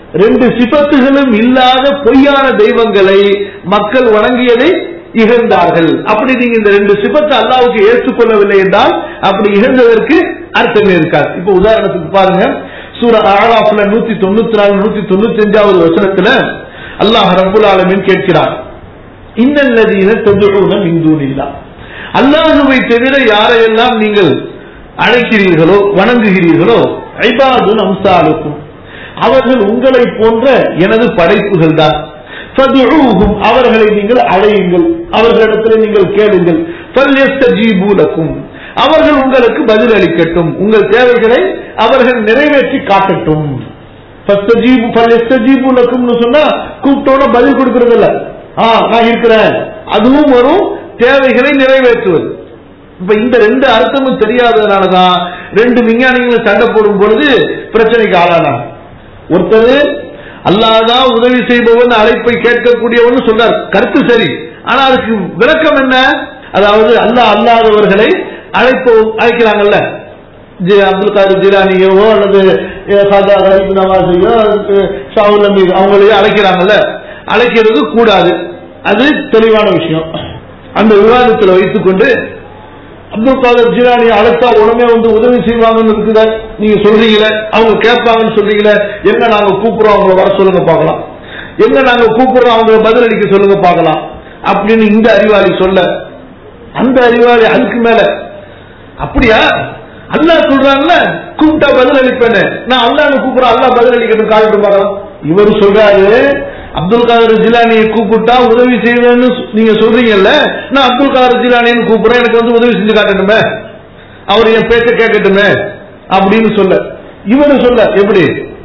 ரெண்டு சிபத்துகளும் இல்லாத பொய்யான தெய்வங்களை மக்கள் வணங்கியதை இகழ்ந்தார்கள் அப்படி நீங்க இந்த ரெண்டு சிபத்தை அல்லாவுக்கு ஏற்றுக்கொள்ளவில்லை என்றால் அப்படி இகழ்ந்ததற்கு அர்த்தமே இருக்காது இப்ப உதாரணத்துக்கு பாருங்க சூர ஆராஃப்ல நூத்தி தொண்ணூத்தி நாலு நூத்தி தொண்ணூத்தி அஞ்சாவது வசனத்துல அல்லாஹ் ரபுல் ஆலமின் கேட்கிறார் இன்னல்லதீன ததுஊன மின் தூனில்லாஹ் அல்லாஹுவை தவிர யாரையெல்லாம் நீங்கள் அழைக்கிறீர்களோ வணங்குகிறீர்களோ ஐபாதுன் அம்சாலுக்கும் அவர்கள் உங்களை போன்ற எனது படைப்புகள் தான் ஃபதுஊஹும் அவர்களை நீங்கள் அழையுங்கள் அவர்களிடத்தில் நீங்கள் கேளுங்கள் ஃபல்யஸ்தஜீபு லக்கும் அவர்கள் உங்களுக்கு பதில் அளிக்கட்டும் உங்கள் தேவைகளை அவர்கள் நிறைவேற்றி காட்டட்டும் ஃபஸ்தஜீபு ஃபல்யஸ்தஜீபு லக்கும்னு சொன்னா கூப்பிட்டோட பதில் கொடுக்கறது இல்ல ஆ நான் இருக்கிறேன் அதுவும் வரும் தேவைகளை நிறைவேற்றுவது இப்ப இந்த ரெண்டு அர்த்தமும் தெரியாததுனாலதான் ரெண்டு விஞ்ஞானிகளும் சண்டை போடும் பொழுது பிரச்சனைக்கு ஆளானாங்க ஒருத்தர் அல்லாதான் உதவி செய்பவன் அழைப்பை கேட்கக்கூடியவன் சொல்றார் கருத்து சரி ஆனா அதுக்கு விளக்கம் என்ன அதாவது அல்லாஹ் அல்லாதவர்களை அழைப்போ அழைக்கிறாங்கல்ல ஜி- அப்துல் காதர் ஜிலானியவோ அல்லது அஹ், சாதா கரீப் நவாஸையோ அதுக்கு ஷாவுல் அமீர் அவங்களையோ அழைக்கிறாங்கல்ல அழைக்கிறது கூடாது அது தெளிவான விஷயம் அந்த விவாதத்தில் வைத்துக்கொண்டு அப்துல் காதர் ஜிலானி அழைத்தா உடனே வந்து உதவி செய்வாங்கன்னு இருக்குதா நீங்க சொல்றீங்களே அவங்க கேட்பாங்கன்னு சொல்றீங்களே எங்க நாங்க கூப்பிடுறோம் அவங்கள வர சொல்லுங்க பார்க்கலாம் எங்க நாங்க கூப்பிடுறோம் அவங்கள பதிலளிக்க சொல்லுங்க பார்க்கலாம் அப்படின்னு இந்த அறிவாளி சொல்ல அந்த அறிவாளி அதுக்கு மேல அப்படியா அல்லாஹ் சொல்றாங்கல்ல கூப்பிட்டா பதில் அளிப்பேன்னு நான் அல்லாஹ் கூப்பிடுறேன் அல்லாஹ் பதில் அளிக்கணும் காட்டு பார்க்கலாம் இவர் சொல்றாரு அப்துல் காதர் ஜிலானியை கூப்பிட்டா உதவி செய்வேன்னு சொ- நீங்க சொல்றீங்கல்ல நான் அப்துல் காதர் ஜிலானின்னு கூப்பிடுறேன் எனக்கு வந்து உதவி செஞ்சு காட்டணுமே அவர் என் பேச்ச கேட்கட்டுமே அப்படின்னு சொல்ல இவரு சொல்ல எப்படி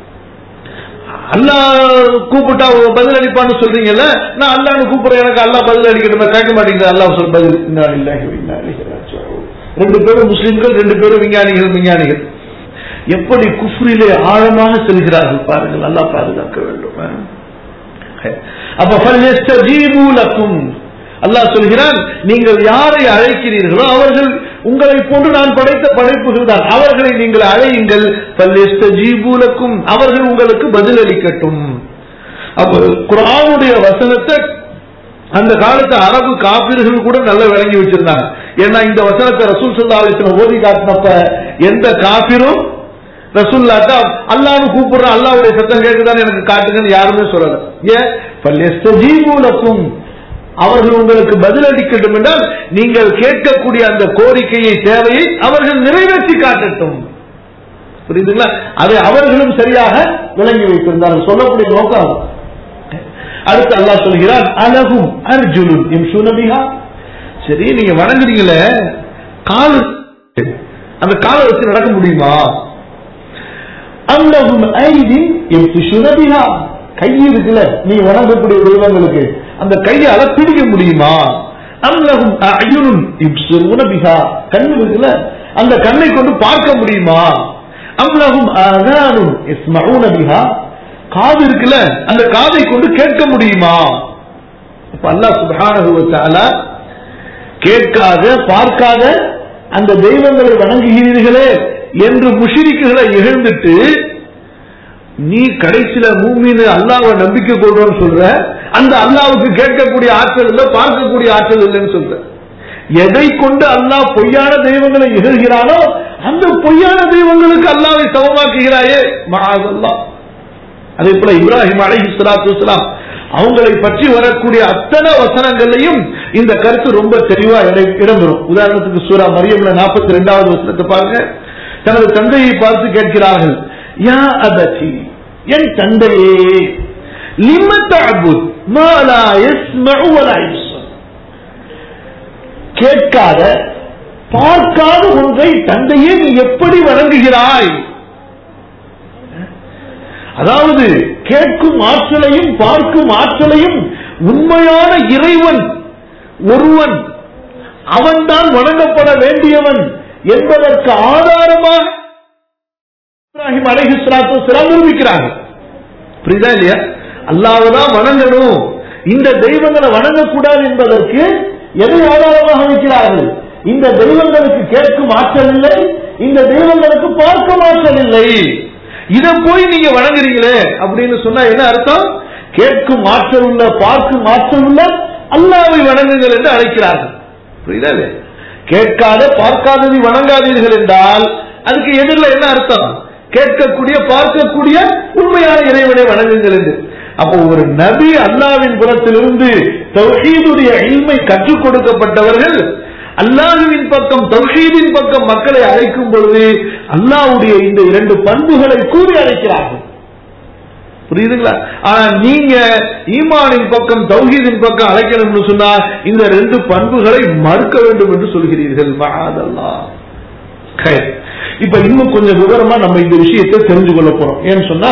அல்லாஹ் கூப்பிட்டா பதில் அளிப்பான்னு சொல்றீங்கல்ல நான் அல்லாஹ்னு கூப்பிடுறேன் எனக்கு அல்லாஹ் பதில் அளிக்கணுமே கேட்க மாட்டேங்குது அல்லாஹ் சொல் பதில் இன்னா லில்லாஹி வ இன்னா இலைஹி ராஜிஊன். ரெண்டு பேரும் முஸ்லிம்கள் ரெண்டு பேரும் விஞ்ஞானிகள் விஞ்ஞானிகள் எப்படி குஃப்ரிலே ஆழமாக செல்கிறார்கள் பாருங்கள் அல்லாஹ் பாதுகாக்க வேண்டும் ஆ? அப்ப فَلْيَسْتَجِيبُوا لَكُمْ அல்லாஹ் சொல்கிறான் நீங்கள் யாரை அழைக்கிறீர்களோ அவர்கள் உங்களை போன்று நான் படைத்த படைப்புகள் தான் அவர்களை நீங்கள் அழையுங்கள் فَلْيَسْتَجِيبُوا لَكُمْ அவர்கள் உங்களுக்கு பதில் அளிக்கட்டும் அப்ப குர்ஆனுடைய வசனத்தை அந்த காலத்து அரபு காபிர்கள் கூட நல்லா விளங்கி வச்சிருந்தாங்க ஏன்னா இந்த வசனத்தை ரசூல் சல்லா அலிஸ்லாம் ஓதி காட்டினப்ப எந்த காபிரும் ரசூல்லாட்ட அல்லாஹ்னு கூப்பிடுற அல்லாஹ்வுடைய சத்தம் கேட்குதான்னு எனக்கு காட்டுங்கன்னு யாருமே சொல்லல ஏன் ஃபல்யஸ்தஜீபு லக்கும் அவர்கள் உங்களுக்கு பதில் அளிக்கட்டும் என்றால் நீங்கள் கேட்கக்கூடிய அந்த கோரிக்கையை தேவையை அவர்கள் நிறைவேற்றி காட்டட்டும் புரியுதுங்களா அதை அவர்களும் சரியாக விளங்கி வைத்திருந்தார்கள் சொல்லக்கூடிய நோக்கம் அது. அடுத்து அல்லாஹ் சொல்கிறான் அலகும் அர்ஜுனும் இம்சுன பிஹா சரி நீங்க வணங்குறீங்களே கால் அந்த காலை வச்சு நடக்க முடியுமா அன்னகும் ஐதி இம்சுன பிஹா கை இருக்குல்ல நீ வணங்கக்கூடிய தெய்வங்களுக்கு அந்த கையை அல பிடிக்க முடியுமா அன்னகும் அயுனும் இம்சுன பிஹா கண் இருக்குல்ல அந்த கண்ணை கொண்டு பார்க்க முடியுமா அம்லகும் அதானும் இஸ்மஊன பிஹா காது இருக்குல்ல அந்த காதை கொண்டு கேட்க முடியுமா இப்ப அல்லாஹ் சுப்ஹானஹு வ தஆலா கேட்காத பார்க்காத அந்த தெய்வங்களை வணங்குகிறீர்களே என்று முஷிரிக்குகளை இகழ்ந்துட்டு நீ கடைசியில மூமின்னு அல்லாஹ்வை நம்பிக்கை கொள்றோம்னு சொல்ற அந்த அல்லாஹ்வுக்கு கேட்கக்கூடிய ஆற்றல் இல்ல பார்க்கக்கூடிய ஆற்றல் இல்லைன்னு சொல்ற எதை கொண்டு அல்லாஹ் பொய்யான தெய்வங்களை இகழ்கிறானோ அந்த பொய்யான தெய்வங்களுக்கு அல்லாவை சமமாக்குகிறாயே மகாதல்லாஹ் அதே போல இப்ராஹிம் அலைஹி ஸலாத்து வஸலாம் அவங்களை பற்றி வரக்கூடிய அத்தனை வசனங்களையும் இந்த கருத்து ரொம்ப தெளிவா இடம்- இடம்பெறும் உதாரணத்துக்கு சூரா மரியம்ல நாற்பத்தி ரெண்டாவது வசனத்தை பாருங்க தனது தந்தையை பார்த்து கேட்கிறார்கள் யா அபதி என் தந்தையே லிம தஅபுத் மா லா யஸ்மஉ வ லா யுப்ஸர் கேட்காத பார்க்காத ஒன்றை தந்தையே நீ எப்படி வணங்குகிறாய் அதாவது கேட்கும் ஆற்றலையும் பார்க்கும் ஆற்றலையும் உண்மையான இறைவன் ஒருவன் அவன்தான் வணங்கப்பட வேண்டியவன் என்பதற்கு ஆதாரமாக இப்ராஹிம் அலைஹி ஸலாத்து வஸலாம் நிரூபிக்கிறாங்க புரியுதா இல்லையா அல்லாஹ்தான் வணங்கணும் இந்த தெய்வங்களை வணங்கக்கூடாது என்பதற்கு எதை ஆதாரமாக வைக்கிறார்கள் இந்த தெய்வங்களுக்கு கேட்கும் ஆற்றல் இல்லை இந்த தெய்வங்களுக்கு பார்க்கும் ஆற்றல் இல்லை இத போய் நீங்க வணங்குறீங்களே அப்படின்னு சொன்னா என்ன அர்த்தம் கேட்கும் ஆற்றல் உள்ள பார்க்கும் ஆற்றல் உள்ள அல்லாவை வணங்குங்கள் என்று அழைக்கிறார்கள் புரியுதா இல்லையா? கேட்காத பார்க்காததை வணங்காதீர்கள் என்றால் அதுக்கு எதிரில் என்ன அர்த்தம் கேட்கக்கூடிய பார்க்கக்கூடிய உண்மையான இறைவனை வணங்குங்கள் என்று அப்போ ஒரு நபி அல்லாவின் புறத்திலிருந்து தௌஹீதுடைய இல்மை கற்றுக் கொடுக்கப்பட்டவர்கள் அல்லாஹுவின் பக்கம் தௌஹீதின் பக்கம் மக்களை அழைக்கும் பொழுது அல்லாஹ்வுடைய இந்த இரண்டு பண்புகளை கூறி அழைக்கிறார்கள் புரியுதுங்களா ஆனா நீங்க ஈமானின் பக்கம் தௌஹீதின் பக்கம் அழைக்கணும்னு சொன்னா இந்த ரெண்டு பண்புகளை மறுக்க வேண்டும் என்று சொல்கிறீர்கள் மகாதல்லா கயர். இப்ப இன்னும் கொஞ்சம் விவரமா நம்ம இந்த விஷயத்தை தெரிஞ்சு கொள்ள போறோம் ஏன்னு சொன்னா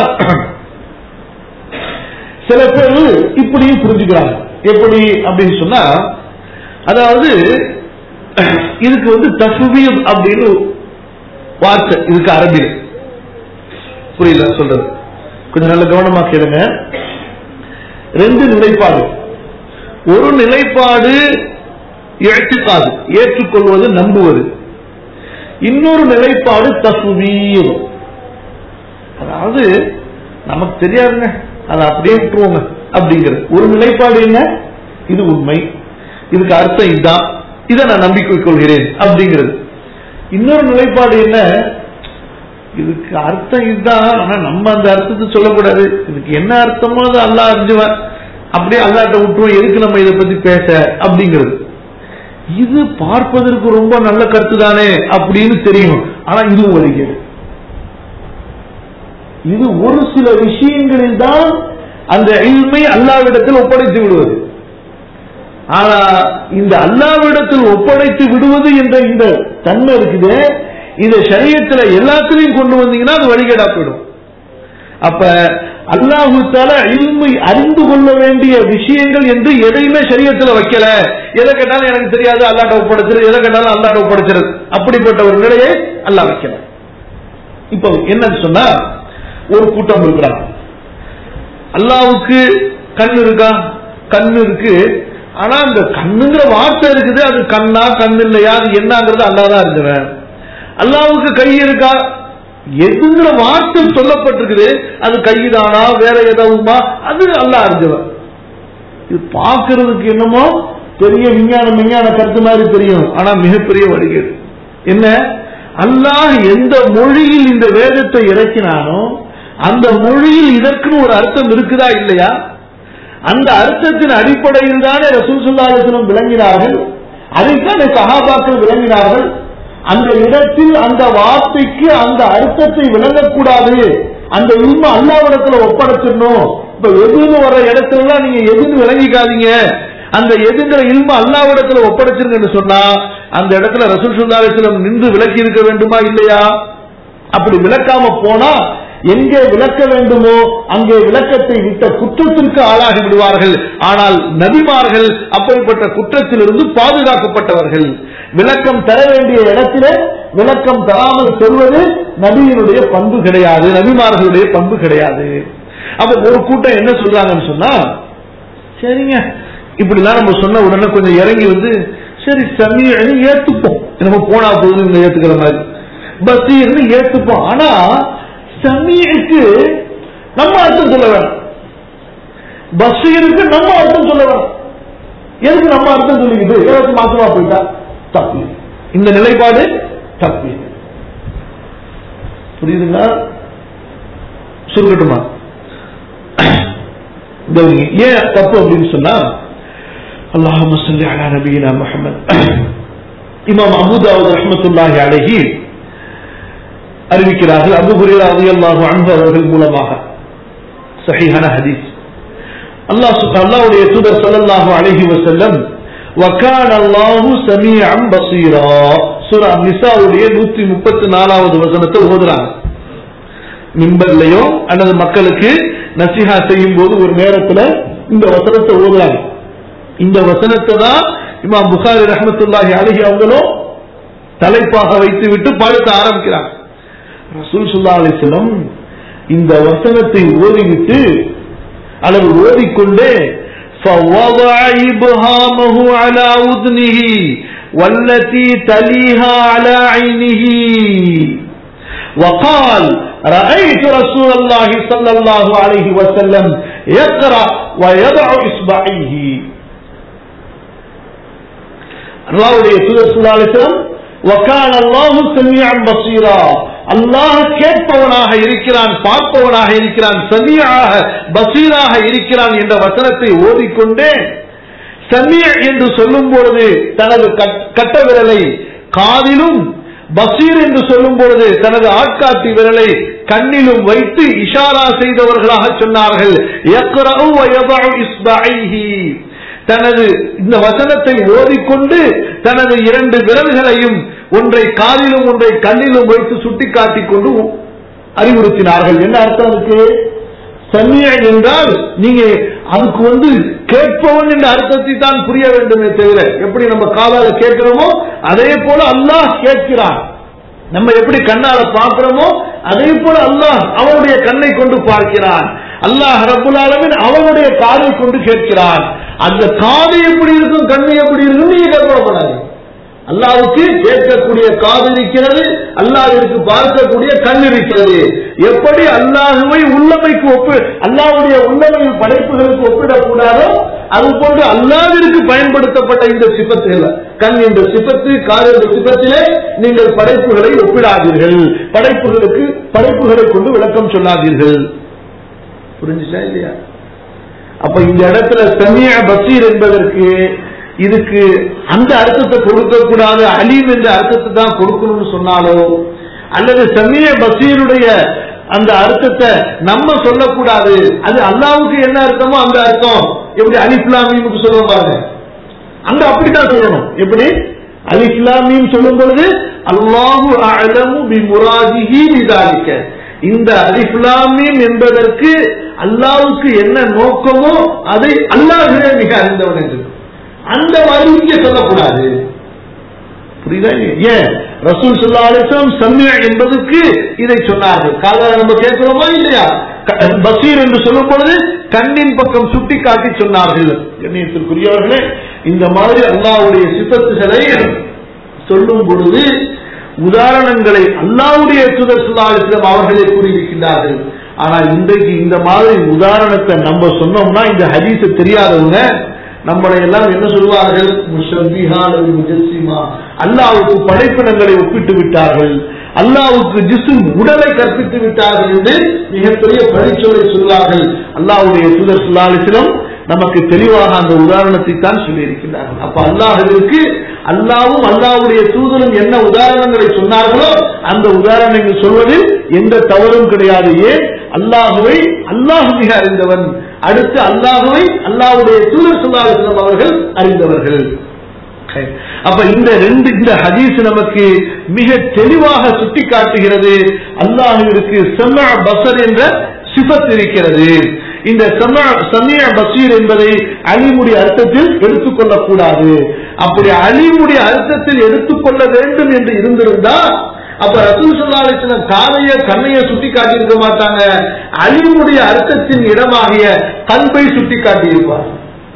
சில பேர் இப்படியும் புரிஞ்சுக்கிறாங்க எப்படி அப்படின்னு சொன்னா அதாவது இதுக்கு வந்து தஃபீத் அப்படின்னு வார்த்தை இதுக்கு அரபில் புரியல சொல்றது கொஞ்சம் நல்ல கவனமா கேளுங்க ரெண்டு நிலைப்பாடு ஒரு நிலைப்பாடு ஏற்றுக்காது ஏற்றுக்கொள்வது நம்புவது இன்னொரு நிலைப்பாடு தஃபீத் அதாவது நமக்கு தெரியாதுங்க அதை அப்படியே விட்டுருவோங்க அப்படிங்கிறது ஒரு நிலைப்பாடு என்ன இது உண்மை இதுக்கு அர்த்தம் இதுதான் இதை நான் நம்பிக்கை கொள்கிறேன் அப்படிங்கிறது இன்னொரு நிலைப்பாடு என்ன இதுக்கு அர்த்தம் இதுதான் ஆனா நம்ம அந்த அர்த்தத்தை சொல்லக்கூடாது இதுக்கு என்ன அர்த்தமோ அதை அல்லா அறிஞ்சுவேன் அப்படியே அல்லாட்ட விட்டுருவோம் எதுக்கு நம்ம இதை பத்தி பேச அப்படிங்கிறது இது பார்ப்பதற்கு ரொம்ப நல்ல கருத்து தானே அப்படின்னு தெரியும் ஆனா இதுவும் வருகிறது இது ஒரு சில விஷயங்களில் தான் அந்த இல்மை அல்லாவிடத்தில் ஒப்படைத்து விடுவது ஆனா இந்த அல்லாவிடத்தில் ஒப்படைத்து விடுவது என்ற இந்த தன்மை இருக்குது இத சரியத்துல எல்லாத்திலையும் கொண்டு வந்தீங்கன்னா அது வழிகேடா போயிடும் அப்ப அல்லாஹு தால இல்மை அறிந்து கொள்ள வேண்டிய விஷயங்கள் என்று எதையுமே சரியத்துல வைக்கல எதை கேட்டாலும் எனக்கு தெரியாது அல்லாட்ட ஒப்படைச்சிரு எதை கேட்டாலும் அல்லாட்ட ஒப்படைச்சிரு அப்படிப்பட்ட ஒரு நிலையை அல்லாஹ் வைக்கல இப்போ என்னன்னு சொன்னா ஒரு கூட்டம் இருக்கிறாங்க அல்லாவுக்கு கண் இருக்கா கண் இருக்கு ஆனா அந்த கண்ணுங்கிற வார்த்தை இருக்குது அது கண்ணா கண் இல்லையா அது என்னங்கிறது அல்லாதான் அறிஞ்சவன் அல்லாவுக்கு கை இருக்கா எதுங்கிற வார்த்தை சொல்லப்பட்டிருக்குது அது கைதானா வேற ஏதாவதுமா அது அல்லா அறிஞ்சவன் இது பார்க்கிறதுக்கு என்னமோ பெரிய விஞ்ஞான விஞ்ஞான கருத்து மாதிரி தெரியும் ஆனா மிகப்பெரிய வழிகேடு என்ன அல்லாஹ் எந்த மொழியில் இந்த வேதத்தை இறக்கினானோ அந்த மொழியில் இதற்குன்னு ஒரு அர்த்தம் இருக்குதா இல்லையா அந்த அர்த்தத்தின் அடிப்படையில் தானே ரசூல் சுல்லாசனம் விளங்கினார்கள் அதைத்தானே சகாபாக்கள் விளங்கினார்கள் அந்த இடத்தில் அந்த வார்த்தைக்கு அந்த அர்த்தத்தை விளங்கக்கூடாது அந்த உண்மை அல்லாவிடத்துல ஒப்படைச்சிடணும் இப்ப எதுன்னு வர இடத்துல நீங்க எதுன்னு விளங்கிக்காதீங்க அந்த எதுங்கிற இல்ம அல்லாவிடத்துல ஒப்படைச்சிருங்கன்னு சொன்னா அந்த இடத்துல ரசூல் சுல்லாசனம் நின்று விளக்கி இருக்க வேண்டுமா இல்லையா அப்படி விளக்காம போனா எங்கே விளக்க வேண்டுமோ அங்கே விளக்கத்தை விட்ட குற்றத்திற்கு ஆளாகி விடுவார்கள் ஆனால் நபிமார்கள் அப்படிப்பட்ட குற்றத்திலிருந்து பாதுகாக்கப்பட்டவர்கள் விளக்கம் தர வேண்டிய இடத்திலே விளக்கம் தராமல் சொல்வது நபியினுடைய பண்பு கிடையாது நபிமார்களுடைய பண்பு கிடையாது அப்ப ஒரு கூட்டம் என்ன சொல்றாங்கன்னு சொன்னா சரிங்க இப்படிலாம் நம்ம சொன்ன உடனே கொஞ்சம் இறங்கி வந்து சரி சமீர் ஏத்துப்போம் நம்ம போனா போதும் ஏத்துக்கிற மாதிரி பசீர்னு ஏத்துப்போம் ஆனா சமீருக்கு நம்ம அர்த்தம் சொல்ல வேணும் பஷீருக்கு நம்ம அர்த்தம் சொல்ல வேணும் எதுக்கு நம்ம அர்த்தம் சொல்லிக்கிட்டு ஏதாச்சும் மாற்றமா போயிட்டா தப்பு இந்த நிலைப்பாடு தப்பு புரியுதுங்களா சுருக்கட்டுமா கவனிங்க. ஏன் தப்பு அப்படின்னு சொன்னா அல்லாஹ் சொல்லி அலா நபீனா முஹம்மது இமாம் அபுதாவுத் ரஹ்மத்துல்லாஹி அலைஹி அறிவிக்கிறார்கள் அபு ஹுரேரா ரலியல்லாஹு அன்ஹு அவர்கள் மூலமாக சஹீஹான ஹதீஸ் அல்லாஹ் சுப்ஹா அல்லாஹ்வுடைய தூதர் ஸல்லல்லாஹு அலைஹி வஸல்லம் வகான அல்லாஹு சமீஅன் பஸீரா சூரா நிசாவுடைய 134வது வசனத்தை ஓதுறாங்க மிம்பர்லயோ அல்லது மக்களுக்கு நசிஹா செய்யும் போது ஒரு நேரத்துல இந்த வசனத்தை ஓதுறாங்க இந்த வசனத்தை தான் இமாம் புகாரி ரஹமத்துல்லாஹி அழகி அவங்களும் தலைப்பாக வைத்து விட்டு பாடுத்த ஆரம்பிக்கிறாங்க ரசூல் சுல்லா அலிஸ்லம் இந்த வசனத்தை ஓதிவிட்டு அல்லது ஓதிக்கொண்டே فوضع إبهامه على أذنه والتي تليها على عينه وقال رأيت رسول الله صلى الله عليه وسلم يقرأ ويضع إصبعيه அல்லாவுடைய தூதர் சுல்லாலிசம் وكان الله سميعا بصيرا அல்லாஹ் கேட்பவனாக இருக்கிறான் பார்ப்பவனாக இருக்கிறான் சமியாக பசீராக இருக்கிறான் என்ற வசனத்தை ஓதிக்கொண்டே சமிய என்று சொல்லும் பொழுது தனது கட்ட விரலை காதிலும் பசீர் என்று சொல்லும் பொழுது தனது ஆட்காட்டி விரலை கண்ணிலும் வைத்து இஷாரா செய்தவர்களாக சொன்னார்கள் தனது இந்த வசனத்தை ஓதிக்கொண்டு தனது இரண்டு விரல்களையும் ஒன்றை காதிலும் ஒன்றை கண்ணிலும் வைத்து சுட்டிக்காட்டிக் கொண்டு அறிவுறுத்தினார்கள் என்ன அர்த்தம் இருக்கு சமிய என்றால் நீங்க அதுக்கு வந்து கேட்பவன் என்ற அர்த்தத்தை தான் புரிய வேண்டுமே தவிர எப்படி நம்ம காதால கேட்கிறோமோ அதே போல அல்லாஹ் கேட்கிறான் நம்ம எப்படி கண்ணால பார்க்கிறோமோ அதே போல அல்லாஹ் அவனுடைய கண்ணை கொண்டு பார்க்கிறான் அல்லாஹ் ரபுல் ஆலமின் அவனுடைய காதை கொண்டு கேட்கிறான் அந்த காது எப்படி இருக்கும் கண்ணு எப்படி இருக்கும் நீங்க கற்பனைப்படாது அல்லாவுக்கு கேட்கக்கூடிய காது இருக்கிறது அல்லாவிற்கு பார்க்கக்கூடிய கண் இருக்கிறது எப்படி அல்லாஹுவை உள்ளமைக்கு ஒப்பு அல்லாவுடைய உள்ளமை படைப்புகளுக்கு ஒப்பிடக்கூடாதோ அது போன்று அல்லாவிற்கு பயன்படுத்தப்பட்ட இந்த சிப்பத்தில் கண் என்ற சிப்பத்து காது என்ற சிப்பத்திலே நீங்கள் படைப்புகளை ஒப்பிடாதீர்கள் படைப்புகளுக்கு படைப்புகளை கொண்டு விளக்கம் சொல்லாதீர்கள் புரிஞ்சுச்சா இல்லையா அப்ப இந்த இடத்துல சமிய பசீர் என்பதற்கு இதுக்கு அந்த அர்த்தத்தை கொடுக்க கூடாது அலீம் என்ற அர்த்தத்தை தான் கொடுக்கணும்னு சொன்னாலோ அல்லது சமிய பசீருடைய அந்த அர்த்தத்தை நம்ம சொல்லக்கூடாது அது அல்லாவுக்கு என்ன அர்த்தமோ அந்த அர்த்தம் எப்படி அலிஃப்லாமின்னு சொல்லுவோம் பாருங்க அங்க அப்படித்தான் சொல்லணும் எப்படி அலிஃப்லாமின்னு சொல்லும் பொழுது அல்லாஹு அலமு பி முராதிஹி நிதானிக்க இந்த அலிஃப்லாமீன் என்பதற்கு அல்லாவுக்கு என்ன நோக்கமோ அதை அல்லாஹே மிக அறிந்தவன் என்று அந்த மாதிரி இங்கே சொல்லக்கூடாது புரியுதா ஏன் ரசூல் சொல்லா அலிஸ்லாம் சம்யா என்பதற்கு இதை சொன்னார்கள் காதல நம்ம கேட்கிறோமா இல்லையா பசீர் என்று சொல்லும் பொழுது கண்ணின் பக்கம் சுட்டி காட்டி சொன்னார்கள் கண்ணியத்திற்குரியவர்களே இந்த மாதிரி அல்லாவுடைய சித்தத்துகளை சொல்லும் பொழுது உதாரணங்களை அல்லாவுடைய சுதர் சுல்லா அலிஸ்லாம் அவர்களே கூறியிருக்கின்றார்கள் ஆனா இன்றைக்கு இந்த மாதிரி உதாரணத்தை நம்ம சொன்னோம்னா இந்த ஹதீஸ் தெரியாதவங்க நம்மளை எல்லாம் என்ன சொல்வார்கள் முஜஸ்ஸிமா அல்லாவுக்கு படைப்பினங்களை ஒப்பிட்டு விட்டார்கள் அல்லாவுக்கு ஜிசும் உடலை கற்பித்து விட்டார்கள் என்று மிகப்பெரிய பழிச்சொலை சொல்வார்கள் அல்லாவுடைய சுதர் சுல்லாலிசிலம் நமக்கு தெளிவாக அந்த உதாரணத்தை தான் சொல்லியிருக்கிறார்கள் அப்ப அல்லாஹிற்கு அல்லாவும் அல்லாவுடைய தூதரும் என்ன உதாரணங்களை சொன்னார்களோ அந்த உதாரணங்கள் சொல்வதில் எந்த தவறும் கிடையாது ஏன் அல்லாஹுவை அல்லாஹு மிக அறிந்தவன் அடுத்து அல்லாஹுவை அல்லாஹுடைய தூதர் சொல்லாஹம் அவர்கள் அறிந்தவர்கள் அப்ப இந்த ரெண்டு இந்த ஹதீஸ் நமக்கு மிக தெளிவாக சுட்டி காட்டுகிறது அல்லாஹுவிற்கு செம்ம பசர் என்ற சிபத் இருக்கிறது இந்த சமய பசீர் என்பதை அலிமுடைய அர்த்தத்தில் எடுத்துக்கொள்ளக் கூடாது அப்படி அலிமுடைய அர்த்தத்தில் எடுத்துக்கொள்ள வேண்டும் என்று இருந்திருந்தா அப்ப ரசூல் சொல்லாலிசனம் காதைய கண்ணைய சுட்டி காட்டியிருக்க மாட்டாங்க அலிமுடைய அர்த்தத்தின் இடமாகிய கல்பை சுட்டி காட்டியிருப்பார்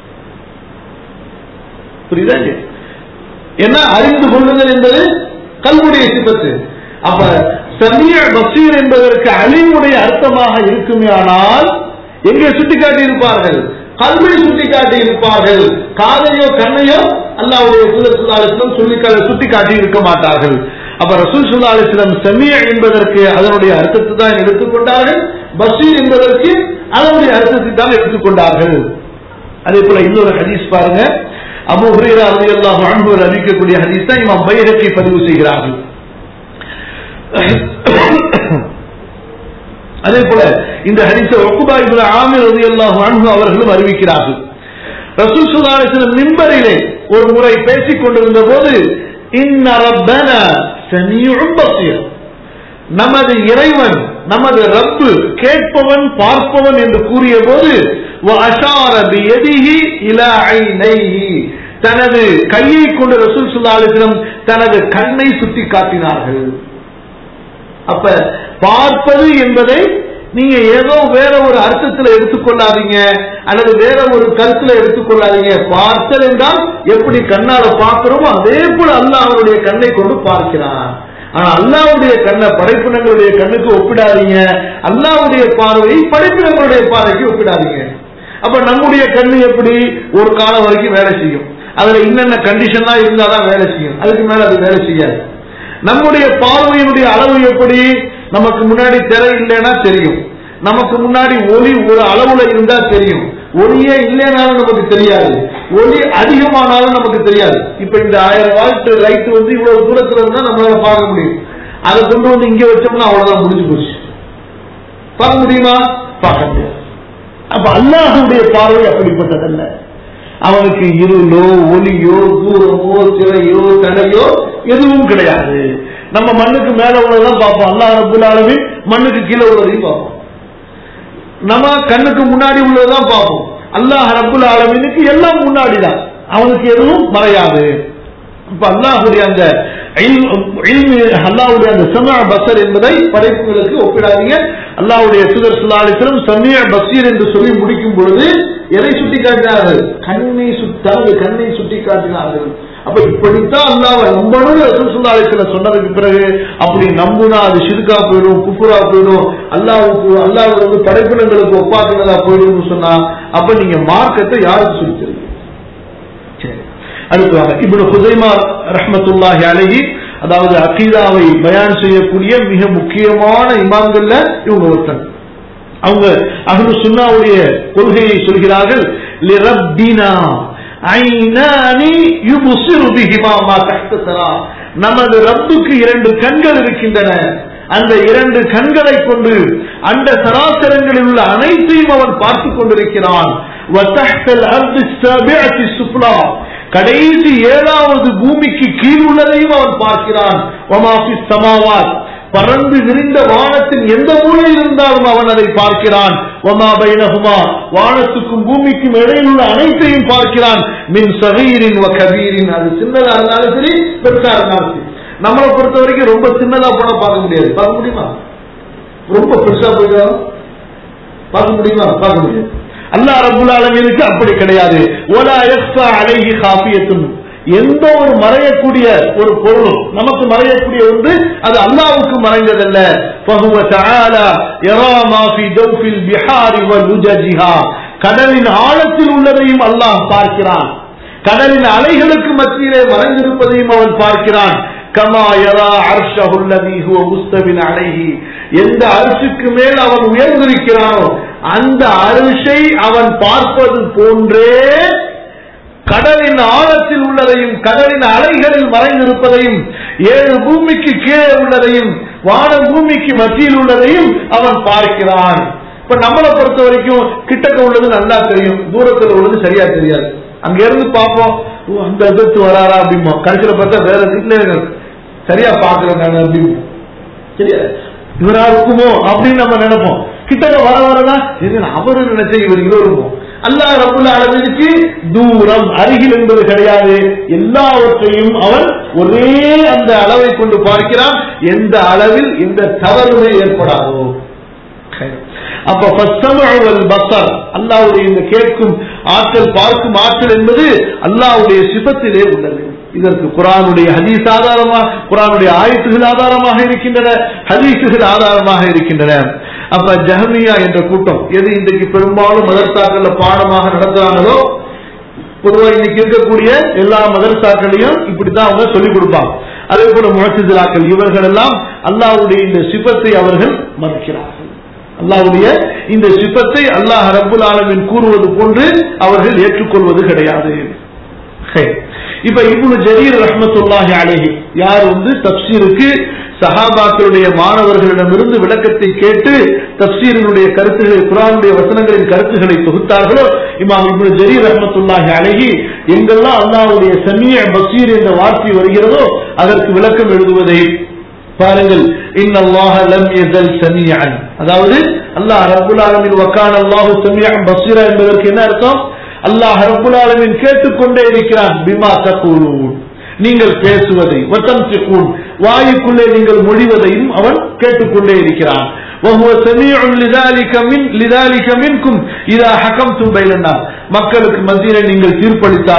புரியுதா ஏன்னா அறிந்து கொள்ளுதல் என்பது கல்முடைய சிபத்து அப்ப சமிய பசீர் என்பதற்கு அலிமுடைய அர்த்தமாக இருக்குமே ஆனால் எங்கே சுட்டிக்காட்டி இருப்பார்கள் கல்வை சுட்டிக்காட்டி இருப்பார்கள் காதையோ கண்ணையோ அல்லாவுடைய சுல்லாலிஸ்லம் சொல்லி சுட்டிக்காட்டி இருக்க மாட்டார்கள் அப்ப ரசூல் சுல்லா அலிஸ்லம் செமிய என்பதற்கு அதனுடைய அர்த்தத்தை தான் எடுத்துக்கொண்டார்கள் பஷீர் என்பதற்கு அதனுடைய அர்த்தத்தை தான் எடுத்துக்கொண்டார்கள் அதே போல இன்னொரு ஹதீஸ் பாருங்க அபு ஹுரேரா அலி அல்லாஹ் அன்பர் அறிவிக்கக்கூடிய ஹதீஸ் தான் இமாம் பைரக்கை பதிவு செய்கிறார்கள் அதே போல இந்த ஹரிச ஒக்குபா இப்னு ஆமிர் ரலியல்லாஹு அன்ஹு அவர்களும் அறிவிக்கிறார்கள் ரசூல் ஸல்லல்லாஹு அலைஹி வஸல்லம் மிம்பரிலே ஒரு முறை பேசிக் கொண்டிருந்த போது இன்ன ரப்பன சமீஉம் பஸீர் நமது இறைவன் நமது ரப்பு கேட்பவன் பார்ப்பவன் என்று கூறிய போது وَأَشَارَ بِيَدِهِ إِلَى عَيْنَيْهِ தனது கையை கொண்டு ரசூல் ஸல்லல்லாஹு அலைஹி வஸல்லம் தனது கண்ணை சுட்டி காட்டினார்கள் அப்ப பார்ப்பது என்பதை நீங்க ஏதோ வேற ஒரு அர்த்தத்தில் எடுத்துக்கொள்ளாதீங்க அல்லது வேற ஒரு கருத்துல எடுத்துக்கொள்ளாதீங்க பார்த்தல் என்றால் எப்படி கண்ணால பார்க்கிறோமோ அதே போல அல்ல அவருடைய கண்ணை கொண்டு பார்க்கிறான் ஆனா அல்லாவுடைய கண்ணை படைப்பினங்களுடைய கண்ணுக்கு ஒப்பிடாதீங்க அல்லாவுடைய பார்வையை படைப்பினங்களுடைய பார்வைக்கு ஒப்பிடாதீங்க அப்ப நம்முடைய கண்ணு எப்படி ஒரு காலம் வரைக்கும் வேலை செய்யும் அதுல என்னென்ன கண்டிஷன்லாம் இருந்தாதான் வேலை செய்யும் அதுக்கு மேல அது வேலை செய்யாது நம்முடைய பார்வையினுடைய அளவு எப்படி நமக்கு முன்னாடி திரை இல்லைன்னா தெரியும் நமக்கு முன்னாடி ஒளி ஒரு அளவுல இருந்தா தெரியும் ஒளியே இல்லைனாலும் நமக்கு தெரியாது ஒளி அதிகமானாலும் நமக்கு தெரியாது இப்ப இந்த ஆயிரம் வால்ட் லைட் வந்து இவ்வளவு தூரத்துல இருந்தா நம்மளால பார்க்க முடியும் அதை கொண்டு வந்து இங்க வச்சோம்னா அவ்வளவுதான் முடிஞ்சு போச்சு பார்க்க முடியுமா பார்க்க முடியாது அப்ப அல்லாஹுடைய பார்வை அப்படிப்பட்டதல்ல அவனுக்கு இருளோ ஒளியோ தூரமோ திரையோ தடையோ எதுவும் கிடையாது நம்ம மண்ணுக்கு மேல உள்ளதான் பார்ப்போம் அல்லாஹ் ரபுல் ஆலமீன் மண்ணுக்கு கீழே உள்ளதையும் பார்ப்போம் நம்ம கண்ணுக்கு முன்னாடி உள்ளதான் பார்ப்போம் அல்லாஹ் ரபுல் ஆலமீனுக்கு எல்லாம் முன்னாடி தான் அவனுக்கு எதுவும் மறையாது இப்ப அல்லாஹுடைய அந்த அல்லாவுடைய அந்த சம பசர் என்பதை படைப்புகளுக்கு ஒப்பிடாதீங்க அல்லாவுடைய சுதர் சுல்லாலிசலம் சமய பசீர் என்று சொல்லி முடிக்கும் பொழுது எதை சுட்டி காட்டினார்கள் கண்ணை சுட்டாங்க கண்ணை சுட்டி காட்டினார்கள் அப்ப இப்படித்தான் அல்லாவை நம்பணும் ரசூல் சுல்லாலிசல சொன்னதுக்கு பிறகு அப்படி நம்புனா அது சிறுக்கா போயிடும் குப்புரா போயிடும் அல்லாவுக்கு அல்லாஹ் வந்து படைப்பினங்களுக்கு ஒப்பாக்குனதா போயிடும் சொன்னா அப்ப நீங்க மார்க்கத்தை யாருக்கு சொல்லிச்சிருக்கீங்க சரி அடுத்ததாக இப்படி ஹுதைமா ரஹமத்துல்லாஹி அழகி அதாவது அகீதாவை பயான் செய்யக்கூடிய மிக முக்கியமான இமாம்கள்ல இவங்க ஒருத்தன் அவங்க அகலு சுன்னாவுடைய கொள்கையை சொல்கிறார்கள் லிரப்பினா ஐநானி யுபுசிரு பிஹிமா மா தஹ்த ஸரா நமது ரப்புக்கு இரண்டு கண்கள் இருக்கின்றன அந்த இரண்டு கண்களை கொண்டு அந்த சராசரங்களில் உள்ள அனைத்தையும் அவன் பார்த்துக் கொண்டிருக்கிறான் وَتَحْتَ الْأَرْضِ السَّابِعَةِ السُّفْلَى கடைசி ஏழாவது பூமிக்கு கீழ் உள்ளதையும் அவன் பார்க்கிறான் وَمَا فِي السَّمَاوَاتِ பறந்து விரிந்த வானத்தின் எந்த மூலையில் இருந்தாலும் அவன் அதை பார்க்கிறான் ஒமா பைனகுமா வானத்துக்கும் பூமிக்கும் இடையில் உள்ள அனைத்தையும் பார்க்கிறான் மின் சகீரின் கபீரின் அது சின்னதா இருந்தாலும் சரி பெருசா இருந்தாலும் சரி நம்மளை பொறுத்த வரைக்கும் ரொம்ப சின்னதா போனா பார்க்க முடியாது பார்க்க முடியுமா ரொம்ப பெருசா போயிடும் பார்க்க முடியுமா பார்க்க முடியாது அல்லாஹ் ரபுல் ஆலமீனுக்கு அப்படி கிடையாது ஓலா எக்ஸா அலைஹி காபியத்தும் எந்த ஒரு மறையக்கூடிய ஒரு பொருளும் நமக்கு மறையக்கூடிய ஒன்று அது அல்லாவுக்கு மறைந்ததல்ல فهو تعالى يرى ما في جوف البحار واللججها கடலின் ஆழத்தில் உள்ளதையும் அல்லாஹ் பார்க்கிறான் கடலின் அலைகளுக்கு மத்தியிலே மறைந்திருப்பதையும் அவன் பார்க்கிறான் கமா யரா அர்ஷஹு அல்லதி ஹுவ முஸ்தபின் அலைஹி எந்த அரிசுக்கு மேல் அவன் உயர்ந்திருக்கிறானோ அந்த அரிசை அவன் பார்ப்பது போன்றே கடலின் ஆழத்தில் உள்ளதையும் கடலின் அலைகளில் மறைந்திருப்பதையும் ஏழு பூமிக்கு கீழே உள்ளதையும் வான பூமிக்கு மத்தியில் உள்ளதையும் அவன் பார்க்கிறான் இப்ப நம்மளை பொறுத்த வரைக்கும் கிட்டக்க உள்ளது நல்லா தெரியும் தூரத்தில் உள்ளது சரியா தெரியாது அங்க இருந்து பார்ப்போம் ஓ, அந்த இடத்து வராரா அப்படிமா கடைசியில பார்த்தா வேற கிட்ட சரியா பாக்குறேன் நான் அப்படின்னு சரியா இவரா இருக்குமோ அப்படின்னு நம்ம நினைப்போம் கிட்டக்க வர வரதான் இது அவரு நினைச்ச இவர் இவர் இருக்கும் அல்லாஹ் ரபுல்ல அளவிற்கு தூரம் அருகில் என்பது கிடையாது எல்லாவற்றையும் அவன் ஒரே அந்த அளவை கொண்டு பார்க்கிறான் எந்த அளவில் எந்த தவறுமே ஏற்படாதோ அப்ப ஃபஸ்ஸமஉல் பஸர் அல்லாஹ்வுடைய இந்த கேட்கும் ஆற்றல் பார்க்கும் ஆற்றல் என்பது அல்லாஹ்வுடைய சிபத்திலே உள்ளது இதற்கு குரானுடைய ஹதீஸ் ஆதாரமாக குரானுடைய ஆயத்துகள் ஆதாரமாக இருக்கின்றன ஹதீசுகள் ஆதாரமாக இருக்கின்றன அப்ப ஜஹமியா என்ற கூட்டம் எது இன்றைக்கு பெரும்பாலும் மதர்சாக்கள்ல பாடமாக நடத்துறாங்களோ பொதுவா இன்னைக்கு இருக்கக்கூடிய எல்லா மதரசாக்களையும் இப்படித்தான் அவங்க சொல்லிக் கொடுப்பாங்க அதே போல முழச்சிதிலாக்கள் இவர்கள் எல்லாம் அல்லாஹ்வுடைய இந்த சிபத்தை அவர்கள் மதிக்கிறார்கள் அல்லாஹ்வுடைய இந்த சிபத்தை அல்லாஹ் ரப்புல் ஆலமின் கூறுவது போன்று அவர்கள் ஏற்றுக்கொள்வது கிடையாது ஹே. இப்ப இப்னு ஜரீர் ரஹ்மத்துல்லாஹி அலைஹி யார் வந்து தப்சீருக்கு சஹாபாக்களுடைய மாணவர்களிடமிருந்து விளக்கத்தை கேட்டு தப்சீரினுடைய கருத்துக்களை குரானுடைய வசனங்களின் கருத்துக்களை தொகுத்தார்களோ இமாம் இப்னு ஜரீர் ரஹ்மத்துல்லாஹி அலைஹி எங்கெல்லாம் அல்லாஹ்வுடைய சமிய பசீர் என்ற வார்த்தை வருகிறதோ அதற்கு விளக்கம் எழுதுவதை பாருங்கள் இன்னல்லாஹ லம் யஸல் சமீஅன் அதாவது அல்லாஹ் ரப்பல் ஆலமீன் வகான அல்லாஹு சமீஅன் பஸீரா என்பதற்கு என்ன அர்த்தம் அல்லாஹ் ரப்பல் ஆலமீன் கேட்டுக்கொண்டே இருக்கிறான் பிமா தகூலூன் நீங்கள் பேசுவதை வத்தம்சிகூன் வாயுக்குள்ளே நீங்கள் மொழிவதையும் அவன் கேட்டுக்கொண்டே இருக்கிறான் وهو سميع لذلك من لذلك منكم اذا حكمتم بين الناس மக்களுக்கு மத்தியிலே நீங்கள் தீர்ப்பளித்தாலும்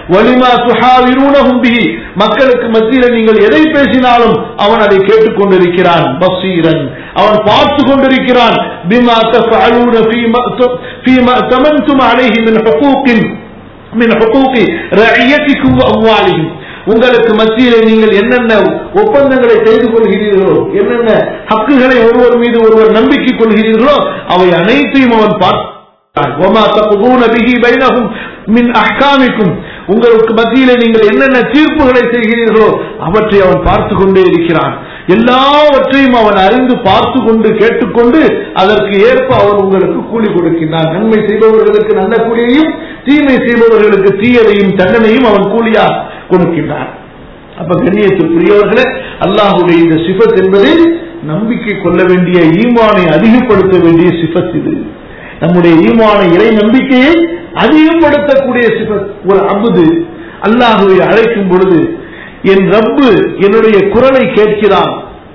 வலிமா துஹாவிரூனஹும் பிஹி மக்களுக்கு மத்தியில் நீங்கள் எதை பேசினாலும் அவன் அதை கேட்டுக் கொண்டிருக்கிறான் பசீரன் அவன் பார்த்து கொண்டிருக்கிறான் பிமா தஃஅலூன ஃபீமா ஃபீமா தமன்தும் அலைஹி மின் ஹுகூகின் மின் ஹுகூகி ரஇயத்திக்கும் வ அம்வாலிஹிம் உங்களுக்கு மத்தியிலே நீங்கள் என்னென்ன ஒப்பந்தங்களை செய்து கொள்கிறீர்களோ என்னென்ன ஹக்குகளை ஒருவர் மீது ஒருவர் நம்பிக்கை கொள்கிறீர்களோ அவை அனைத்தையும் அவன் பார்த்தான் وَمَا تَقْضُونَ بِهِ بَيْنَهُمْ مِنْ أَحْكَامِكُمْ உங்களுக்கு மத்தியிலே நீங்கள் என்னென்ன தீர்ப்புகளை செய்கிறீர்களோ அவற்றை அவன் பார்த்து கொண்டே இருக்கிறான் எல்லாவற்றையும் அவன் அறிந்து பார்த்து கொண்டு கேட்டுக்கொண்டு அதற்கு ஏற்ப அவன் உங்களுக்கு கூலி கொடுக்கின்றான் நன்மை செய்பவர்களுக்கு நல்ல கூலியையும் தீமை செய்பவர்களுக்கு தீயதையும் தண்டனையும் அவன் கூலியா கொடுக்கின்றான் அப்ப கண்ணியத்திற்குரியவர்களே அல்லாஹுடைய இந்த சிபத் என்பது நம்பிக்கை கொள்ள வேண்டிய ஈமானை அதிகப்படுத்த வேண்டிய சிபத் இது நம்முடைய ஈமான இறை நம்பிக்கையை அதிகப்படுத்தக்கூடிய சிபத் ஒரு அபுது அல்லாஹுவை அழைக்கும் பொழுது என் ரப்பு என்னுடைய குரலை கேட்கிறான்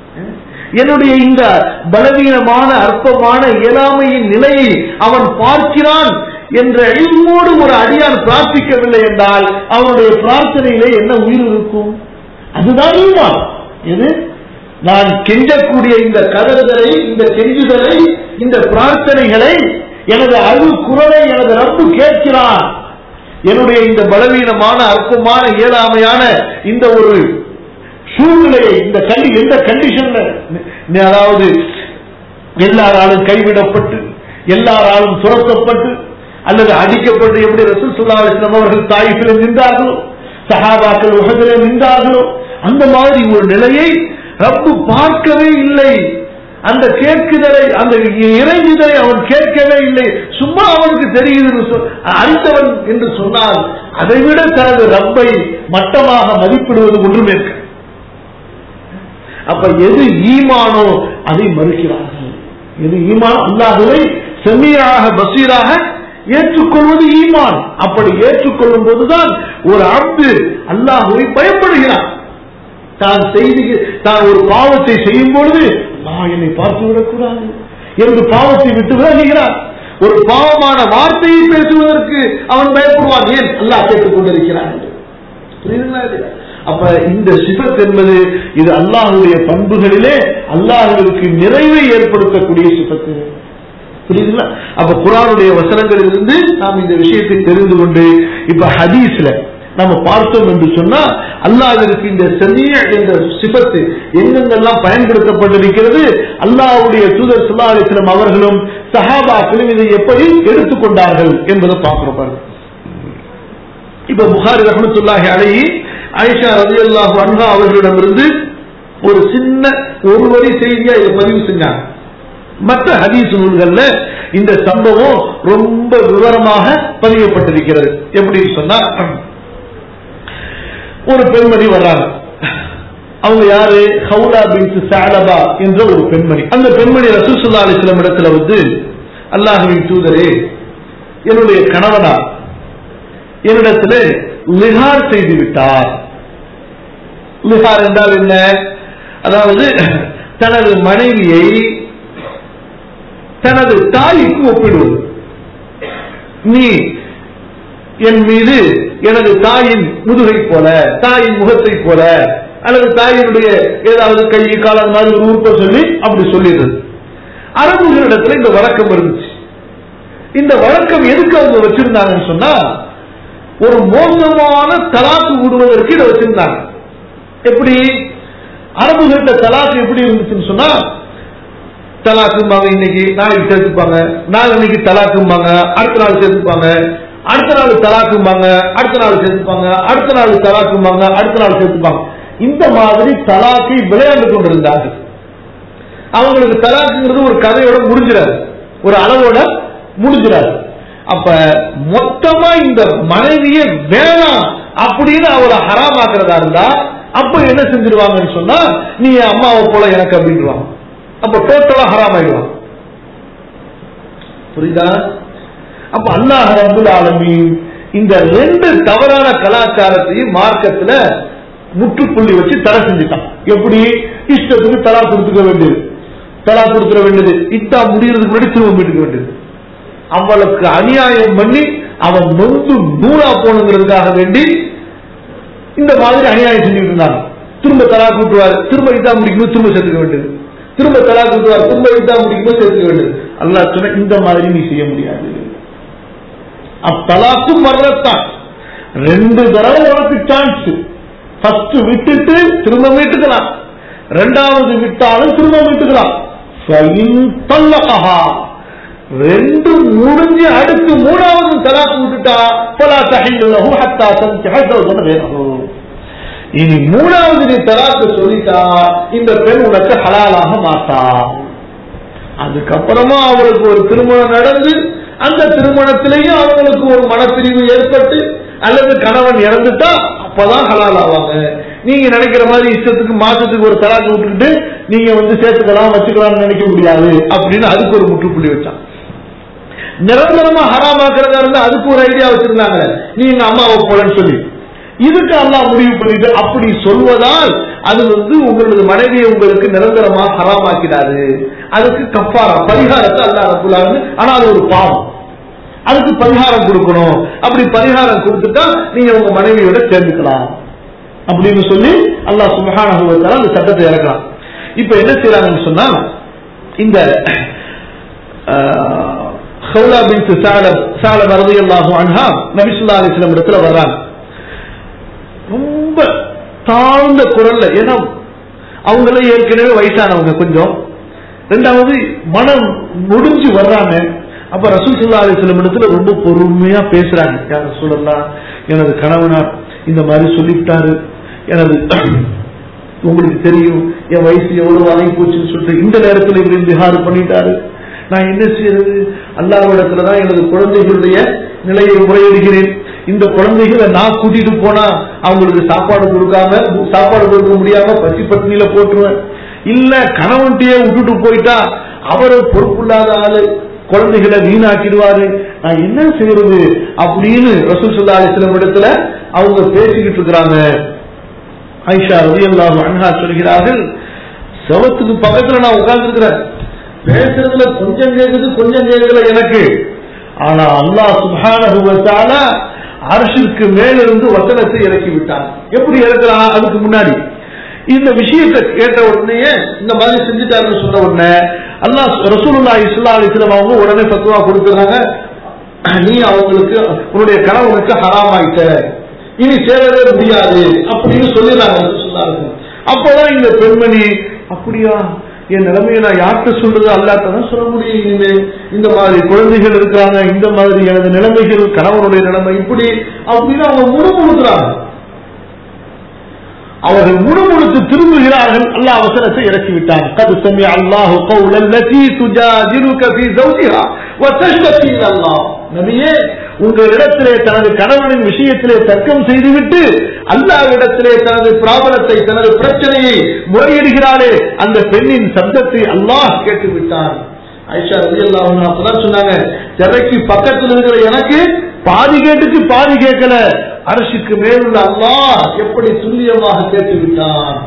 என்னுடைய இந்த பலவீனமான அற்பமான இயலாமையின் நிலையை அவன் பார்க்கிறான் என்ற இல்மோடு ஒரு அடியான் பிரார்த்திக்கவில்லை என்றால் அவனுடைய பிரார்த்தனையிலே என்ன உயிர் இருக்கும் அதுதான் ஈமான் எது நான் கெஞ்சக்கூடிய இந்த கதறுதலை இந்த கெஞ்சுதலை இந்த பிரார்த்தனைகளை எனது அழு குரலை எனது ரப்பு கேட்கிறான் என்னுடைய இந்த பலவீனமான அற்பமான இயலாமையான இந்த ஒரு சூழ்நிலையை இந்த கண்டி எந்த கண்டிஷன்ல அதாவது எல்லாராலும் கைவிடப்பட்டு எல்லாராலும் துரத்தப்பட்டு அல்லது அடிக்கப்பட்டு எப்படி ரசூல் சுல்லா அலிஸ்லாம் அவர்கள் தாயிப்பில் நின்றார்களோ சஹாபாக்கள் உலகில் நின்றார்களோ அந்த மாதிரி ஒரு நிலையை ரப்பு பார்க்கவே இல்லை அந்த கேட்குதலை அந்த இறைஞ்சுதலை அவன் கேட்கவே இல்லை சும்மா அவனுக்கு தெரியுது அறிந்தவன் என்று சொன்னால் அதைவிட தனது ரப்பை மட்டமாக மதிப்பிடுவது ஒன்றுமே இருக்கு அப்ப எது ஈமானோ அதை மறுக்கிறார்கள் எது ஈமான் அல்லாஹுவை செம்மியாக பசீராக ஏற்றுக்கொள்வது ஈமான் அப்படி ஏற்றுக்கொள்ளும் போதுதான் ஒரு அப்து அல்லாஹுவை பயப்படுகிறான் தான் செய்தி தான் ஒரு பாவத்தை செய்யும் பொழுது நான் என்னை பார்த்து விடக்கூடாது என்று பாவத்தை விட்டு விலகுகிறான் ஒரு பாவமான வார்த்தையை பேசுவதற்கு அவன் பயப்படுவான் ஏன் அல்லாஹ் கேட்டுக் கொண்டிருக்கிறான் புரியுதுங்களா இல்லையா? அப்ப இந்த சிபத் என்பது இது அல்லாஹுடைய பண்புகளிலே அல்லாஹுவிற்கு நிறைவை ஏற்படுத்தக்கூடிய சிபத்து புரியுதுங்களா அப்ப குரானுடைய வசனங்களிலிருந்து நாம் இந்த விஷயத்தை தெரிந்து கொண்டு இப்ப ஹதீஸ்ல நம்ம பார்த்தோம் என்று சொன்னா அல்லாஹிற்கு இந்த செமிய என்ற சிபத்து எங்கெங்கெல்லாம் பயன்படுத்தப்பட்டிருக்கிறது அல்லாஹ்வுடைய தூதர் சுல்லா அலிஸ்லம் அவர்களும் சஹாபாக்களும் இதை எப்படி எடுத்துக்கொண்டார்கள் என்பதை பார்க்கிறோம் பாருங்க இப்ப புகாரி ரஹமத்துல்லாஹி அலைஹி ஆயிஷா ரலியல்லாஹு அன்ஹா அவர்களிடமிருந்து ஒரு சின்ன ஒரு வரி செய்தியா இதை பதிவு செஞ்சாங்க மற்ற ஹதீஸ் நூல்கள்ல இந்த சம்பவம் ரொம்ப விவரமாக பதியப்பட்டிருக்கிறது எப்படின்னு சொன்னா ஒரு பெண்மணி வர்றாங்க அவங்க யாரு ஹவுலா பின் சாலபா என்ற ஒரு பெண்மணி அந்த பெண்மணி ரசூசுல்லா அலிஸ்லம் இடத்துல வந்து அல்லாஹுவின் தூதரே என்னுடைய கணவனா என்னிடத்துல லிஹார் செய்து விட்டார் லிஹார் என்றால் என்ன அதாவது தனது மனைவியை தனது தாய்க்கு ஒப்பிடுவது நீ என் மீது எனது தாயின் முதுகை போல தாயின் முகத்தை போல அல்லது தாயினுடைய ஏதாவது கை காலம் மாதிரி ஒரு உறுப்பை சொல்லி அப்படி சொல்லிடுறது அரபுகளிடத்துல இந்த வழக்கம் இருந்துச்சு இந்த வழக்கம் எதுக்கு அவங்க வச்சிருந்தாங்கன்னு சொன்னா ஒரு மோசமான தலாக்கு விடுவதற்கு இதை வச்சிருந்தாங்க எப்படி அரபுகள்ல தலாக்கு எப்படி இருந்துச்சுன்னு சொன்னா தலாக்கும்பாங்க இன்னைக்கு நாளைக்கு சேர்த்துப்பாங்க நாளைக்கு தலாக்கும்பாங்க அடுத்த நாள் சேர்த்துப்பாங்க அடுத்த நாள் தலாக்கும்பாங்க அடுத்த நாள் சேர்த்துப்பாங்க அடுத்த நாள் தலாக்கும்பாங்க அடுத்த நாள் சேர்த்துப்பாங்க இந்த மாதிரி தலாக்கை விளையாண்டு கொண்டிருந்தார்கள் அவங்களுக்கு தலாக்குங்கிறது ஒரு கதையோட முடிஞ்சிடாது ஒரு அளவோட முடிஞ்சிடாது அப்ப மொத்தமா இந்த மனைவிய வேணாம் அப்படின்னு அவரை ஹராமாக்குறதா இருந்தா அப்ப என்ன செஞ்சிருவாங்கன்னு சொன்னா நீ என் அம்மாவை போல எனக்கு அப்படின்றாங்க அப்ப டோட்டலா ஹராம் ஆயிடுவாங்க புரியுதா அப்ப அல்லாஹ் ரபுல் ஆலமீன் இந்த ரெண்டு தவறான கலாச்சாரத்தையும் மார்க்கத்துல முற்றுப்புள்ளி வச்சு தடை செஞ்சுட்டான் எப்படி இஷ்டத்துக்கு தலா கொடுத்துக்க வேண்டியது தலா கொடுத்துட வேண்டியது இத்தா முடியறதுக்கு முன்னாடி திரும்ப வீட்டுக்க வேண்டியது அவளுக்கு அநியாயம் பண்ணி அவன் நொந்து நூறா போனுங்கிறதுக்காக வேண்டி இந்த மாதிரி அநியாயம் செஞ்சுட்டு இருந்தாங்க திரும்ப தலா கூட்டுவார் திரும்ப இதா முடிக்கணும் திரும்ப சேர்த்துக்க வேண்டியது திரும்ப தலா கூட்டுவார் திரும்ப இதா முடிக்கணும் சேர்த்துக்க வேண்டியது அல்லாஹ் சொன்ன இந்த மாதிரி நீ செய்ய முடியாது அத்தலாக்கும் மரணத்தான் ரெண்டு தடவை உனக்கு சான்ஸ் ஃபர்ஸ்ட் விட்டுட்டு திரும்ப மீட்டுக்கலாம் ரெண்டாவது விட்டாலும் திரும்ப மீட்டுக்கலாம் فَإِن طَلَّقَهَا ரெண்டு முடிஞ்சு அடுத்து மூணாவது தலாக்கு விட்டுட்டா பலா தஹில்லு ஹத்தா தன்கிஹ ஜௌஜன் வேறஹு இனி மூணாவது நீ தலாக்கு சொல்லிட்டா இந்த பெண் உனக்கு ஹலாலாக மாட்டா அதுக்கப்புறமா அவருக்கு ஒரு திருமணம் நடந்து அந்த திருமணத்திலேயும் அவங்களுக்கு ஒரு மனப்பிரிவு ஏற்பட்டு அல்லது கணவன் இறந்துட்டா அப்பதான் ஹலால் ஆவாங்க நீங்க நினைக்கிற மாதிரி இஷ்டத்துக்கு மாசத்துக்கு ஒரு தலாக்கு விட்டுக்கிட்டு நீங்க வந்து சேர்த்துக்கலாம் வச்சுக்கலாம்னு நினைக்க முடியாது அப்படின்னு அதுக்கு ஒரு முற்றுப்புள்ளி வச்சான் நிரந்தரமா ஹராமாக்குறதா இருந்தா அதுக்கு ஒரு ஐடியா வச்சிருந்தாங்க நீங்க அம்மாவை போலன்னு சொல்லி இதுக்கு அல்லாஹ் முடிவு பண்ணிட்டு அப்படி சொல்வதால் அது வந்து உங்களது மனைவியை உங்களுக்கு நிரந்தரமா ஹராமாக்கிடாது அதுக்கு கப்பாரா பரிகாரத்தை அல்லாஹ் ரப்புல்லான்னு ஆனா அது ஒரு பாவம் அதுக்கு பரிகாரம் கொடுக்கணும் அப்படி பரிகாரம் கொடுத்துட்டா நீங்க உங்க மனைவியோட சேர்ந்துக்கலாம் அப்படின்னு சொல்லி அல்லாஹ் சுபஹானஹு வ தஆலா அந்த சட்டத்தை இறக்கலாம் இப்ப என்ன செய்யறாங்கன்னு சொன்னா இந்த ஹவுலா பின் சாலம் சாலம் ரலியல்லாஹு அன்ஹா நபி ஸல்லல்லாஹு அலைஹி வஸல்லம் இடத்துல வர்றாங்க ரொம்ப தாழ்ந்த குரல்ல ஏன்னா அவங்கள ஏற்கனவே வயசானவங்க கொஞ்சம் ரெண்டாவது மனம் முடிஞ்சு வர்றாங்க அப்ப ரசூல் சுல்லா அலிஸ்லம் இடத்துல ரொம்ப பொறுமையா பேசுறாங்க யார் சொல்லலாம் எனது கணவனார் இந்த மாதிரி சொல்லிவிட்டாரு எனது உங்களுக்கு தெரியும் என் வயசு எவ்வளவு ஆகி போச்சுன்னு சொல்லிட்டு இந்த நேரத்தில் இவர் இந்திஹார் பண்ணிட்டாரு நான் என்ன செய்யறது அல்லாவிடத்துலதான் எனது குழந்தைகளுடைய நிலையை முறையிடுகிறேன் இந்த குழந்தைகளை நான் கூட்டிட்டு போனா அவங்களுக்கு சாப்பாடு கொடுக்காம சாப்பாடு கொடுக்க முடியாம பசி பட்டினியில போட்டுருவேன் இல்ல கணவன்கிட்டயே விட்டுட்டு போயிட்டா அவரு பொறுப்புள்ளாத ஆளு குழந்தைகளை வீணாக்கிடுவாரு நான் என்ன செய்யறது அப்படின்னு ரசூல் சுல்லா அலிஸ்லம் இடத்துல அவங்க பேசிக்கிட்டு இருக்கிறாங்க ஐஷா ரவி அல்லாஹ் அன்ஹா சொல்கிறார்கள் செவத்துக்கு பக்கத்துல நான் உட்கார்ந்துருக்கிறேன் பேசுறதுல கொஞ்சம் கேக்குது கொஞ்சம் கேட்கல எனக்கு ஆனா அல்லாஹ் சுப்ஹானஹு வ தஆலா அரசிற்கு மேலிருந்து வசனத்தை இறக்கி விட்டான் எப்படி இறக்குறான் அதுக்கு முன்னாடி இந்த விஷயத்தை கேட்ட உடனே இந்த மாதிரி செஞ்சுட்டாருன்னு சொன்ன உடனே அல்லாஹ் ரசூலுல்லாஹி ஸல்லல்லாஹு அலைஹி வஸல்லம் அவங்க உடனே ஃபத்வா கொடுக்கறாங்க நீ அவங்களுக்கு உன்னுடைய கணவனுக்கு ஹராமாயிட்ட இனி சேரவே முடியாது அப்படின்னு சொல்லிடுறாங்க ரசூலுல்லாஹி அலைஹி வஸல்லம். அப்பதான் இந்த பெண்மணி அப்படியா என் நிலைமையை நான் யார்கிட்ட சொல்றது அல்லாத்தான் சொல்ல முடியும் இனிமே இந்த மாதிரி குழந்தைகள் இருக்கிறாங்க இந்த மாதிரி எனது நிலைமைகள் கணவனுடைய நிலைமை இப்படி அப்படின்னு அவங்க முணுமுணுக்கிறாங்க அவர்கள் முணுமுணுத்து திரும்புகிறார்கள் அல்லாஹ் அவசரத்தை இறக்கி விட்டான் قد سمع الله قول التي تجادلك في زوجها وتشتكي الى الله நபியே உங்களிடத்திலே தனது கணவனின் விஷயத்திலே தர்க்கம் செய்துவிட்டு அல்லாவிடத்திலே தனது பிராபலத்தை தனது பிரச்சனையை முறையிடுகிறாரே அந்த பெண்ணின் சப்தத்தை அல்லாஹ் கேட்டு விட்டான் ஐஷா ரவி அல்லாஹ் அப்பதான் சொன்னாங்க திரைக்கு பக்கத்தில் இருக்கிற எனக்கு பாதி கேட்டுக்கு பாதி கேட்கல அரசுக்கு மேலுள்ள அல்லாஹ் எப்படி துல்லியமாக கேட்டு விட்டான்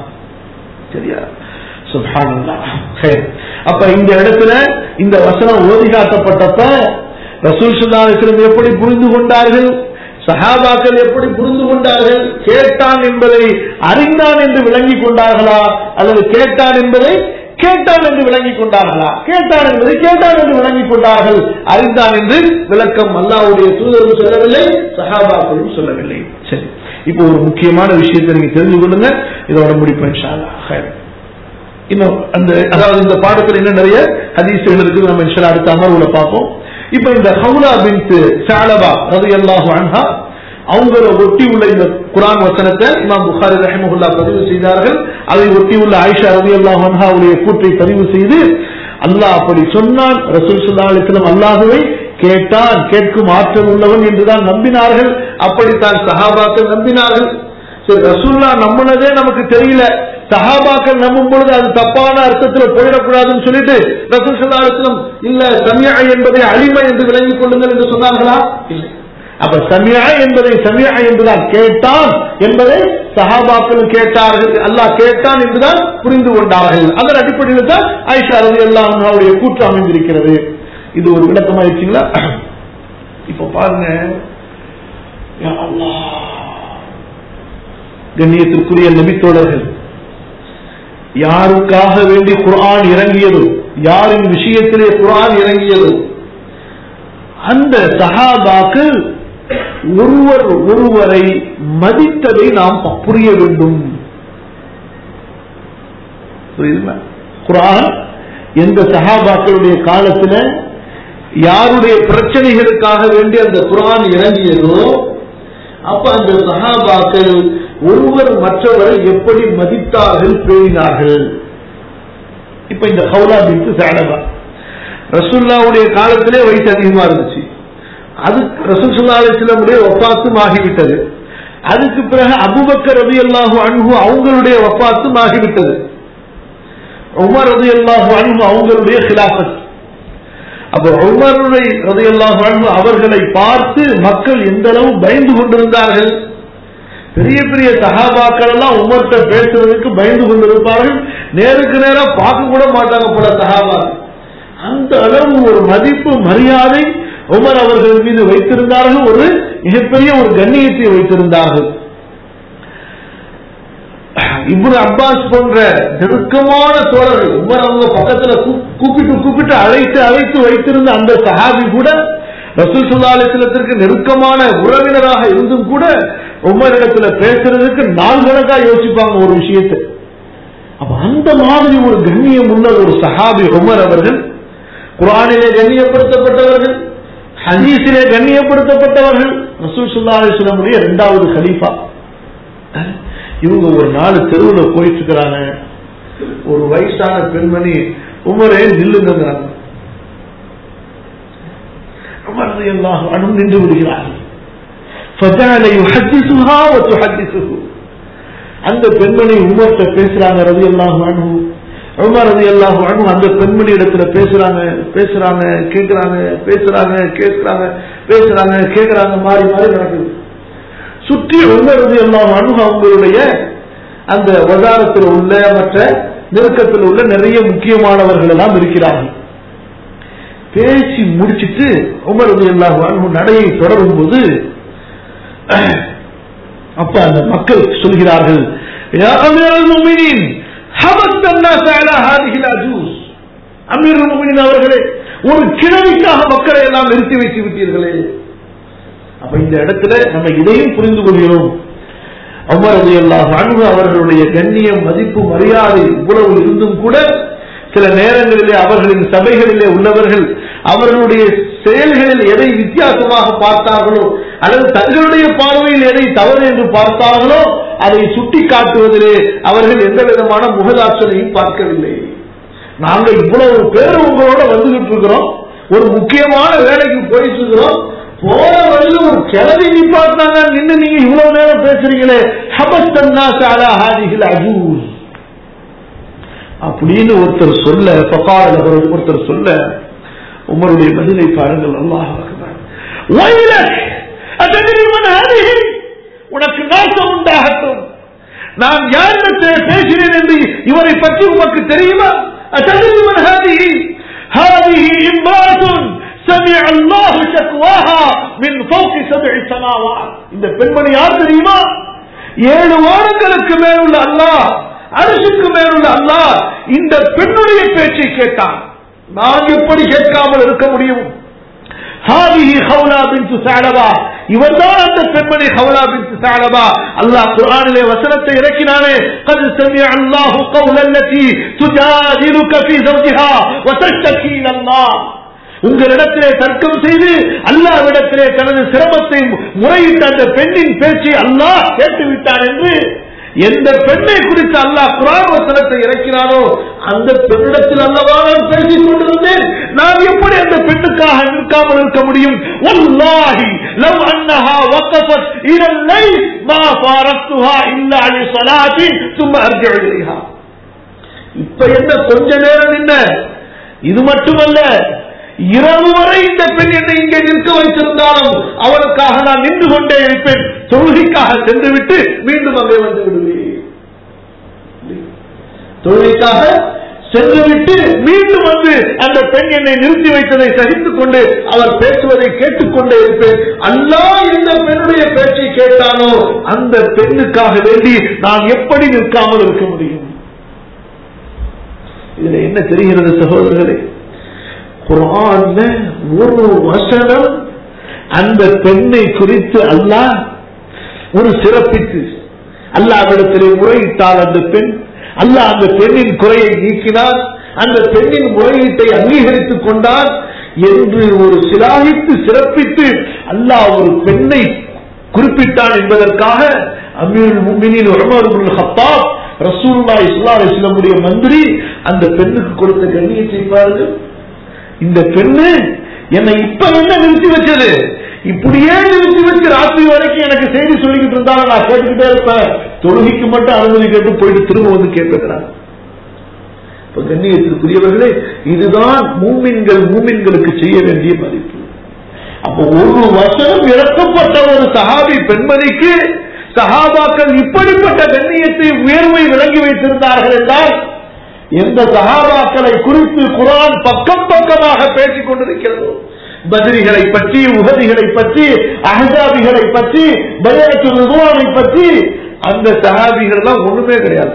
சரியா சுப்ஹானல்லாஹ் ஹைர். அப்ப இந்த இடத்துல இந்த வசனம் ஓதி காட்டப்பட்டப்ப ரசூல் ஸல்லல்லாஹு அலைஹி வஸல்லம் எப்படி புரிந்து கொண்டார்கள் சஹாபாக்கள் எப்படி புரிந்து கொண்டார்கள் கேட்டான் என்பதை அறிந்தான் என்று விளங்கிக் கொண்டார்களா அல்லது கேட்டான் என்பதை கேட்டான் என்று விளங்கிக் கொண்டார்களா கேட்டான் என்பதை கேட்டான் என்று விளங்கிக் கொண்டார்கள் அறிந்தான் என்று விளக்கம் அல்லாஹ்வுடைய தூதரும் சொல்லவில்லை சஹாபாக்களும் சொல்லவில்லை சரி இப்போ ஒரு முக்கியமான விஷயத்தை நீங்க தெரிந்து கொள்ளுங்க இதோட முடிப்பேன் இன்ஷா அல்லாஹ். ஹைர். இன்னும் அந்த அதாவது இந்த பாடத்தில் இன்னும் நிறைய ஹதீசுகள் இருக்கு நம்ம இன்ஷா அடுத்த அமர்வுல பார்ப்போம் இப்ப இந்த ஹவுலா பின்த் சாலபா ரலியல்லாஹு அன்ஹா அவங்கள ஒட்டி உள்ள இந்த குரான் வசனத்தை இமாம் புகாரி ரஹிமஹுல்லா பதிவு செய்தார்கள் அதை ஒட்டி உள்ள ஆயிஷா ரலியல்லாஹு அன்ஹாவுடைய கூற்றை பதிவு செய்து அல்லாஹ் அப்படி சொன்னான் ரசூல் ஸல்லல்லாஹு அலைஹி வஸல்லம் அல்லாஹ்வை கேட்டான் கேட்கும் ஆற்றல் உள்ளவன் என்றுதான் நம்பினார்கள் அப்படித்தான் சஹாபாக்கள் நம்பினார்கள் சரி ரசூல்லா நம்பினதே நமக்கு தெரியல சஹாபாக்கள் நம்பும் பொழுது அது தப்பான அர்த்தத்துல போயிடக்கூடாதுன்னு சொல்லிட்டு ரசூல் ஸல்லல்லாஹு அலைஹி வஸல்லம் இல்ல சமியா என்பதை அழிமை என்று விளங்கிக் கொள்ளுங்கள் என்று சொன்னார்களா இல்லை அப்ப சமியா என்பதை சமியா என்றுதான் கேட்டான் என்பதை சஹாபாக்கள் கேட்டார்கள் அல்லாஹ் கேட்டான் என்றுதான் புரிந்து கொண்டார்கள் அதன் அடிப்படையில் தான் ஆயிஷா ரவி அல்லாஹுடைய கூற்று அமைந்திருக்கிறது இது ஒரு விளக்கமாயிருச்சுங்களா இப்ப பாருங்க யா அல்லாஹ் கண்ணியத்திற்குரிய நபித்தோழர்கள் யாருக்காக வேண்டி குர்ஆன் இறங்கியதோ யாரின் விஷயத்திலே குர்ஆன் இறங்கியதோ அந்த சஹாபாக்கள் ஒருவர் ஒருவரை மதித்ததை நாம் புரிய வேண்டும் புரியுதுங்களா குர்ஆன் எந்த சஹாபாக்களுடைய காலத்துல யாருடைய பிரச்சனைகளுக்காக வேண்டி அந்த குர்ஆன் இறங்கியதோ அப்ப அந்த சஹாபாக்கள் ஒருவர் மற்றவரை எப்படி மதித்தார்கள் பேணினார்கள் இப்ப இந்த ஹவுலா பின்து சாலபா ரசுல்லாவுடைய காலத்திலே வயசு அதிகமா இருந்துச்சு அது ரசூல் சுல்லா அலிஸ்லமுடைய ஒப்பாத்தும் ஆகிவிட்டது அதுக்கு பிறகு அபுபக்கர் ரதி அல்லாஹு அன்பு அவங்களுடைய ஒப்பாத்தும் ஆகிவிட்டது உமர் ரதி அல்லாஹு அன்பு அவங்களுடைய கிலாபத் அப்ப உமருடைய ரதி அல்லாஹு அன்பு அவர்களை பார்த்து மக்கள் எந்த அளவு பயந்து கொண்டிருந்தார்கள் பெரிய பெரிய சகாபாக்கள் எல்லாம் உமர்கிட்ட பேசுறதுக்கு பயந்து கொண்டிருப்பார்கள் நேருக்கு நேரம் பார்க்க கூட மாட்டாங்க பல சகாபாக்கள் அந்த அளவு ஒரு மதிப்பு மரியாதை உமர் அவர்கள் மீது வைத்திருந்தார்கள் ஒரு மிகப்பெரிய ஒரு கண்ணியத்தை வைத்திருந்தார்கள் இப்ரு அப்பாஸ் போன்ற நெருக்கமான தோழர்கள் உமர் அவங்க பக்கத்துல கூ- கூப்பிட்டு கூப்பிட்டு அழைத்து அழைத்து வைத்திருந்த அந்த சஹாபி கூட ரசூல் சுல்லாலயத்திற்கு நெருக்கமான உறவினராக இருந்தும் கூட உமரிடத்துல பேசுறதுக்கு நாள் கணக்கா யோசிப்பாங்க ஒரு விஷயத்தை அப்ப அந்த மாதிரி ஒரு கண்ணியம் உள்ள ஒரு சஹாபி உமர் அவர்கள் குரானிலே கண்ணியப்படுத்தப்பட்டவர்கள் ஹதீஸிலே கண்ணியப்படுத்தப்பட்டவர்கள் ரசூல் சுல்லா அலிஸ்லமுடைய இரண்டாவது கலீஃபா இவங்க ஒரு நாலு தெருவில் போயிட்டு இருக்கிறாங்க ஒரு வயசான பெண்மணி உமரே நில்லுங்கிறாங்க உமர் ரலியல்லாஹு அன்ஹு நின்று விடுகிறார்கள் فجعل يحدثها وتحدثه அந்த பெண்மணி உமர்கிட்ட பேசுறாங்க ரவி அல்லாஹு அன்ஹு உமர் ரவி அல்லாஹு அன்ஹு அந்த பெண்மணி இடத்துல பேசுறாங்க பேசுறாங்க கேக்குறாங்க பேசுறாங்க கேட்கிறாங்க பேசுறாங்க கேக்குறாங்க மாறி மாறி நடக்குது சுற்றி உமர் ரவி அல்லாஹு அன்ஹு அவங்களுடைய அந்த வதாரத்தில் உள்ள மற்ற நெருக்கத்தில் உள்ள நிறைய முக்கியமானவர்கள் எல்லாம் இருக்கிறார்கள் பேசி முடிச்சிட்டு உமர் ரவி அல்லாஹு அன்ஹு நடையை தொடரும் போது அப்ப அந்த மக்கள் சொல்கிறார்கள் "யா அமீரல் முஃமினீன், ஹபஸ்த الناس على هذه العجوز." அமீருல் முஃமினீன் அவர்களே ஒரு கிழவிக்காக மக்களை எல்லாம் நிறுத்தி வைத்து விட்டீர்களே அப்ப இந்த இடத்துல நம்ம இதையும் புரிந்து கொள்கிறோம் அமர் ரலியல்லாஹு அன்ஹு அவர்களுடைய கண்ணியம் மதிப்பு மரியாதை இவ்வளவு இருந்தும் கூட சில நேரங்களிலே அவர்களின் சபைகளிலே உள்ளவர்கள் அவர்களுடைய செயல்களில் எதை வித்தியாசமாக பார்த்தார்களோ அல்லது தங்களுடைய பார்வையில் எதை தவறு என்று பார்த்தார்களோ அதை சுட்டி காட்டுவதிலே அவர்கள் எந்த விதமான முகதாட்சணையும் பார்க்கவில்லை நாங்க இவ்வளவு பேர் உங்களோட வந்துகிட்டு இருக்கிறோம் ஒரு முக்கியமான வேலைக்கு போயிட்டு இருக்கிறோம் போற வழியில ஒரு கிளவி நிப்பாட்டினாங்க நின்று நீங்க இவ்வளவு நேரம் பேசுறீங்களே ஹபஸ்தன்னா சாலா ஹாதிகள் அஜூஸ் அப்படின்னு ஒருத்தர் சொல்ல பகால ஒருத்தர் சொல்ல உமருடைய பதிலை பாருங்கள் அல்லாஹ் அக்பர். வயலக், அதனில் மன் ஹாதிஹி? உனக்கு நாசம் உண்டாகட்டும் நான் யாரிடத்தில் பேசினேன் என்று இவரை பற்றி உமக்கு தெரியுமா அதனில் மன் ஹாதிஹி? ஹாதிஹி இம்ராத்துன் سمع الله شكواها من فوق سبع سماوات இந்த பெண்மணி யார் தெரியுமா ஏழு வாரங்களுக்கு மேலுள்ள அல்லாஹ் அரசுக்கு மேலுள்ள அல்லாஹ் இந்த பெண்ணுடைய பேச்சை கேட்டான் நான் எப்படி கேட்காமல் இருக்க முடியும் ஹாதிஹி ஹவுலா பின்து சாலபா இவர்தான் அந்த பெண்மணி ஹவுலா பின்து சாலபா அல்லாஹ் குர்ஆனிலே வசனத்தை இறக்கினானே قد سمع الله قول التي تجادلك في زوجها وتشتكي الى الله உங்களிடத்திலே தர்க்கம் செய்து அல்லாவிடத்திலே தனது சிரமத்தை முறையிட்ட அந்த பெண்ணின் பேச்சை அல்லாஹ் கேட்டு விட்டான் என்று எந்த பெண்ணை குறித்து அல்லாஹ் குரான் வசனத்தை இறக்கினானோ அந்த பெண்ணிடத்தில் அல்லவா நான் பேசிக் கொண்டிருந்தேன் நான் எப்படி அந்த பெண்ணுக்காக நிற்காமல் இருக்க முடியும் வல்லாஹி லவ் அன்னஹா வக்கஃபத் இலா லைல் மா ஃபாரக்துஹா இல்லா லி ஸலாத்தி ثم ارجع இலைஹா இப்ப என்ன கொஞ்ச நேரம் நின்ன இது மட்டுமல்ல இரவு வரை இந்த பெண் என்னை இங்கே நிற்க வைத்திருந்தாலும் அவளுக்காக நான் நின்று கொண்டே இருப்பேன் தொழுகைக்காக சென்று விட்டு மீண்டும் அங்கே வந்து விடுவேன் தொழுகைக்காக சென்றுவிட்டு மீண்டும் வந்து அந்த பெண் என்னை நிறுத்தி வைத்ததை சகித்துக் கொண்டு அவர் பேசுவதை கேட்டுக்கொண்டே இருப்பேன் அல்லாஹ் இந்த பெண்ணுடைய பேச்சை கேட்டானோ அந்த பெண்ணுக்காக வேண்டி நான் எப்படி நிற்காமல் இருக்க முடியும் இதுல என்ன தெரிகிறது சகோதரர்களே குரான்ல ஒரு வசனம் அந்த பெண்ணை குறித்து அல்லாஹ் ஒரு சிறப்பித்து அல்லாவிடத்திலே முறையிட்டால் அந்த பெண் அல்லாஹ் அந்த பெண்ணின் குறையை நீக்கினார் அந்த பெண்ணின் முறையீட்டை அங்கீகரித்துக் கொண்டார் என்று ஒரு சிலாகித்து சிறப்பித்து அல்லாஹ் ஒரு பெண்ணை குறிப்பிட்டான் என்பதற்காக அமீர் முமினின் உமர் இப்னு ஹத்தாப் ரசூலுல்லாஹி ஸல்லல்லாஹு அலைஹி வஸல்லமுடைய மந்திரி அந்த பெண்ணுக்கு கொடுத்த கண்ணியத்தை பாருங்கள் இந்த பெண்ணு என்னை இப்ப என்ன நிறுத்தி வச்சது இப்படியே நிறுத்தி வச்சு ராத்திரி வரைக்கும் எனக்கு செய்தி சொல்லிக்கிட்டு இருந்தாங்க நான் கேட்டுக்கிட்டே இருப்பேன் தொழுகைக்கு மட்டும் அனுமதி கேட்டு போயிட்டு திரும்ப வந்து கேட்கிறாங்க இப்ப கண்ணியத்திற்குரியவர்களே இதுதான் மூமின்கள் மூமின்களுக்கு செய்ய வேண்டிய மதிப்பு அப்போ ஒரு வசனம் இறக்கப்பட்ட ஒரு சஹாபி பெண்மணிக்கு சஹாபாக்கள் இப்படிப்பட்ட கண்ணியத்தை உயர்வை விளங்கி வைத்திருந்தார்கள் என்றால் எந்த சஹாபாக்களை குறித்து குரான் பக்கம் பக்கமாக பேசிக் கொண்டிருக்கிறதோ பதிரிகளை பற்றி உகதிகளை பற்றி அகதாபிகளை பற்றி பயத்து ரிதுவானை பற்றி அந்த சஹாபிகள் எல்லாம் ஒண்ணுமே கிடையாது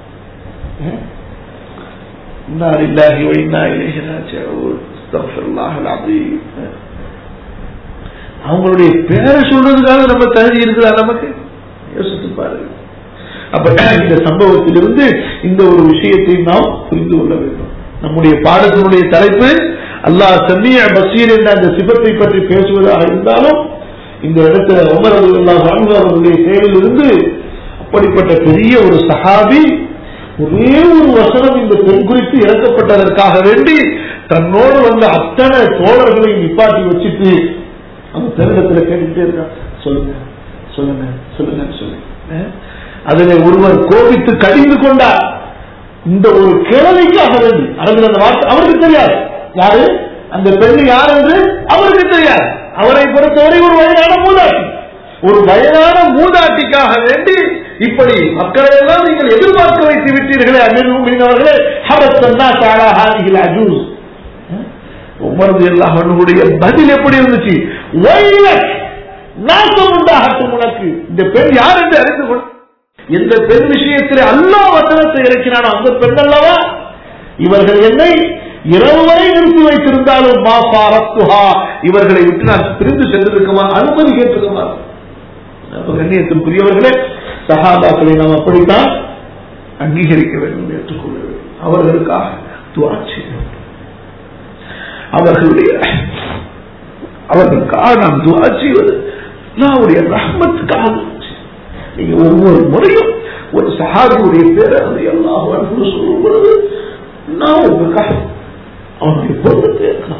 இன்னா லில்லாஹி வ இன்னா இலைஹி ராஜிஊன் அஸ்தக்ஃபிருல்லாஹ் அலீம் அவங்களுடைய பேரை சொல்றதுக்காக நம்ம தகுதி இருக்குதா நமக்கு யோசித்து பாருங்க அப்ப இந்த சம்பவத்திலிருந்து இந்த ஒரு விஷயத்தை நாம் புரிந்து கொள்ள வேண்டும் நம்முடைய பாடத்தினுடைய தலைப்பு அல்லாஹ் சமிய பசீர் என்ற அந்த சிபத்தை பற்றி பேசுவதாக இருந்தாலும் இந்த இடத்துல உமர் அல்லாஹ் அவர்களுடைய செயலில் இருந்து அப்படிப்பட்ட பெரிய ஒரு சஹாபி ஒரே ஒரு வசனம் இந்த பெண் குறித்து இறக்கப்பட்டதற்காக வேண்டி தன்னோடு வந்த அத்தனை தோழர்களை நிப்பாட்டி வச்சுட்டு அந்த பெண்ணிடத்துல கேட்டுக்கிட்டே இருக்கான் சொல்லுங்க சொல்லுங்க சொல்லுங்க சொல்லுங்க அதில் ஒருவர் கோபித்து கடிந்து கொண்டார் இந்த ஒரு கேள்விக்காக வேண்டி அரபில் அந்த வார்த்தை அவருக்கு தெரியாது யாரு அந்த பெண் யார் என்று அவருக்கு தெரியாது அவரை பொறுத்தவரை ஒரு வயதான மூதாட்டி ஒரு வயதான மூதாட்டிக்காக வேண்டி இப்படி மக்களை எல்லாம் நீங்கள் எதிர்பார்க்க வைத்து விட்டீர்களே அமீர் அவர்களே ஹரத்தன்னா சாரா ஹாதிகள் அஜூஸ் உமரது எல்லாம் அவனுடைய பதில் எப்படி இருந்துச்சு வைலக் நாசம் உண்டாகட்டும் உனக்கு இந்த பெண் யார் என்று அறிந்து கொண்டு எந்த பெண் விஷயத்தில் அல்லா வசனத்தை இறக்கினானோ அந்த பெண் அல்லவா இவர்கள் என்னை இரவு வரை நிறுத்தி வைத்திருந்தாலும் மா பாரத்துஹா இவர்களை விட்டு நான் பிரிந்து சென்றிருக்குமா அனுமதி கேட்டிருக்குமா கண்ணியத்திற்குரியவர்களே சகாபாக்களை நாம் அப்படித்தான் அங்கீகரிக்க வேண்டும் ஏற்றுக்கொள்ள வேண்டும் அவர்களுக்காக துவா செய்ய வேண்டும் அவர்களுடைய அவர்களுக்காக நாம் துவா செய்வது அல்லாவுடைய ரஹ்மத்துக்காக நீங்க ஒவ்வொரு முறையும் ஒரு சஹாபியுடைய பேரை அது எல்லாம் அன்பு சொல்லும் பொழுது நான் உங்களுக்காக அவனுடைய பொருத்தத்தை இருக்கலாம்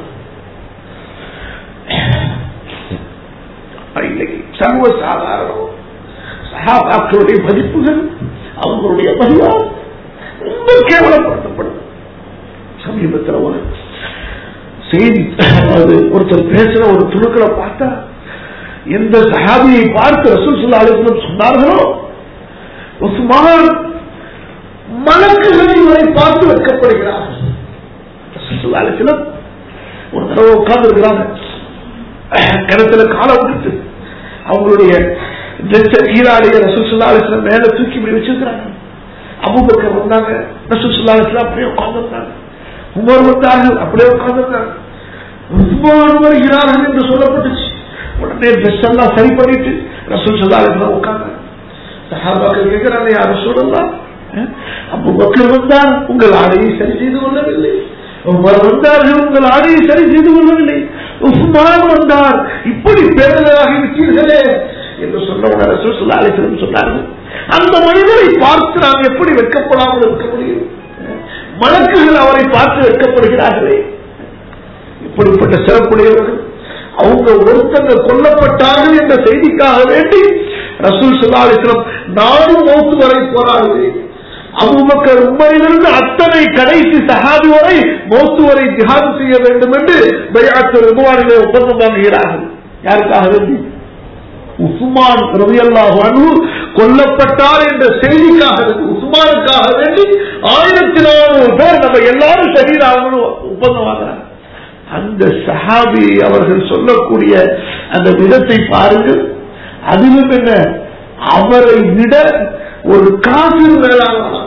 இன்னைக்கு சர்வ சாதாரணம் சகாபாக்களுடைய மதிப்புகள் அவங்களுடைய மதிவால் ரொம்ப கேவலப்படுத்தப்படும் சமீபத்தில் ஒரு செய்தி அது ஒருத்தர் பேசுற ஒரு துணுக்களை பார்த்தா எந்த சஹாபியை பார்த்து ரசூல் சுல்லா அலிஸ்லம் சொன்னார்களோ உஸ்மான் மலக்குகளை இவரை பார்த்து வைக்கப்படுகிறார்கள் ரசூல் சுல்லா அலிஸ்லம் ஒரு தடவை உட்கார்ந்து இருக்கிறாங்க கிணத்துல காலை விட்டு அவங்களுடைய கீழாடைய ரசூல் சுல்லா அலிஸ்லம் மேல தூக்கி இப்படி வச்சிருக்கிறாங்க அபுபக்கர் வந்தாங்க ரசூல் சுல்லா அலிஸ்லாம் அப்படியே உட்கார்ந்துருந்தாங்க உமர் வந்தார்கள் அப்படியே உட்கார்ந்துருக்காங்க உஸ்மான் வருகிறார்கள் என்று சொல்லப்பட்டுச்சு உடனே ட்ரெஸ் எல்லாம் சரி பண்ணிட்டு ரசூல் சல்லாஹ் உட்கார்ந்தாங்க சஹாபாக்கள் கேட்கிறாங்க யாரும் சொல்லலாம் அப்போ மக்கள் வந்தார் உங்கள் ஆடையை சரி செய்து கொள்ளவில்லை உமர் வந்தார்கள் உங்கள் ஆடையை சரி செய்து கொள்ளவில்லை உஸ்மான் வந்தார் இப்படி பேரலாகி விட்டீர்களே என்று சொன்ன ரசூல் சல்லா அலிஸ்லம் சொன்னார்கள் அந்த மனிதரை பார்த்து நாம் எப்படி வெட்கப்படாமல் இருக்க முடியும் மலக்குகள் அவரை பார்த்து வைக்கப்படுகிறார்களே இப்படிப்பட்ட சிறப்புடையவர்கள் அவங்க ஒருத்தங்க கொல்லப்பட்டார்கள் என்ற செய்திக்காக வேண்டி ரசூல் சுல்லாலிஸ்லம் நானும் மௌத்து வரை போராடுகிறேன் அபுபக்கர் உண்மையிலிருந்து அத்தனை கடைசி சகாதி வரை மௌத்து வரை தியாகம் செய்ய வேண்டும் என்று பயாத்து ரிதுவானிலே ஒப்பந்தம் வாங்குகிறார்கள் யாருக்காக வேண்டி உஸ்மான் ரலியல்லாஹு அன்ஹு கொல்லப்பட்டார் என்ற செய்திக்காக வேண்டி, உஸ்மானுக்காக வேண்டி ஆயிரத்தி நானூறு பேர் நம்ம எல்லாரும் ஷஹீதாகணும் ஒப்பந்தம் வாங்குறாங்க அந்த சஹாபி அவர்கள் சொல்லக்கூடிய அந்த விதத்தை பாருங்கள் அதிலும் என்ன அவரை விட ஒரு காசு மேலான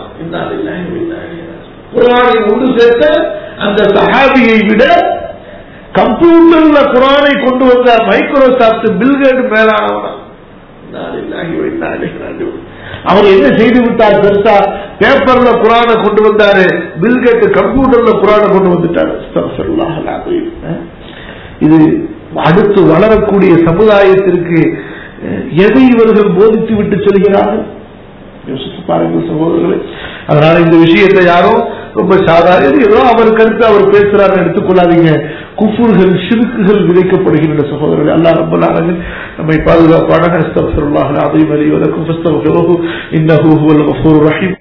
குரானை ஒன்று சேர்த்த அந்த சஹாபியை விட கம்ப்யூட்டர்ல குரானை கொண்டு வந்த மைக்ரோசாப்ட் பில்கேட் மேலானவனா இன்னா லில்லாஹி வ இன்னா இலைஹி ராஜிஊன். அவர் என்ன செய்து விட்டார் பெருசா பேப்பர்ல குரானை கொண்டு வந்தாரு பில்கேட் கம்ப்யூட்டர்ல குரானை கொண்டு வந்துட்டார் அஸ்தக்ஃபிருல்லாஹ் அல்-அஸீம். அஹ். இது அடுத்து வளரக்கூடிய சமுதாயத்திற்கு அஹ், எதை இவர்கள் போதித்து விட்டு செல்கிறார்கள் யோசித்து பாருங்கள் சகோதரர்களே அதனால இந்த விஷயத்தை யாரும் ரொம்ப சாதாரண ஏதோ அவர் கருத்து அவர் பேசுறாரு எடுத்துக்கொள்ளாதீங்க குஃபுர்கள் சிறுக்குகள் விதைக்கப்படுகின்ற சகோதரர்கள் அல்லா ரப்பல் ஆலமீன் நம்மை பாதுகாப்பான அஸ்தக்ஃபிருல்லாஹ் அல்-அஸீம் லி வ லக்கும் ஃபஸ்தக்ஃபிருஹு இன்னஹு ஹுவல் கஃபூர் ரஹீம்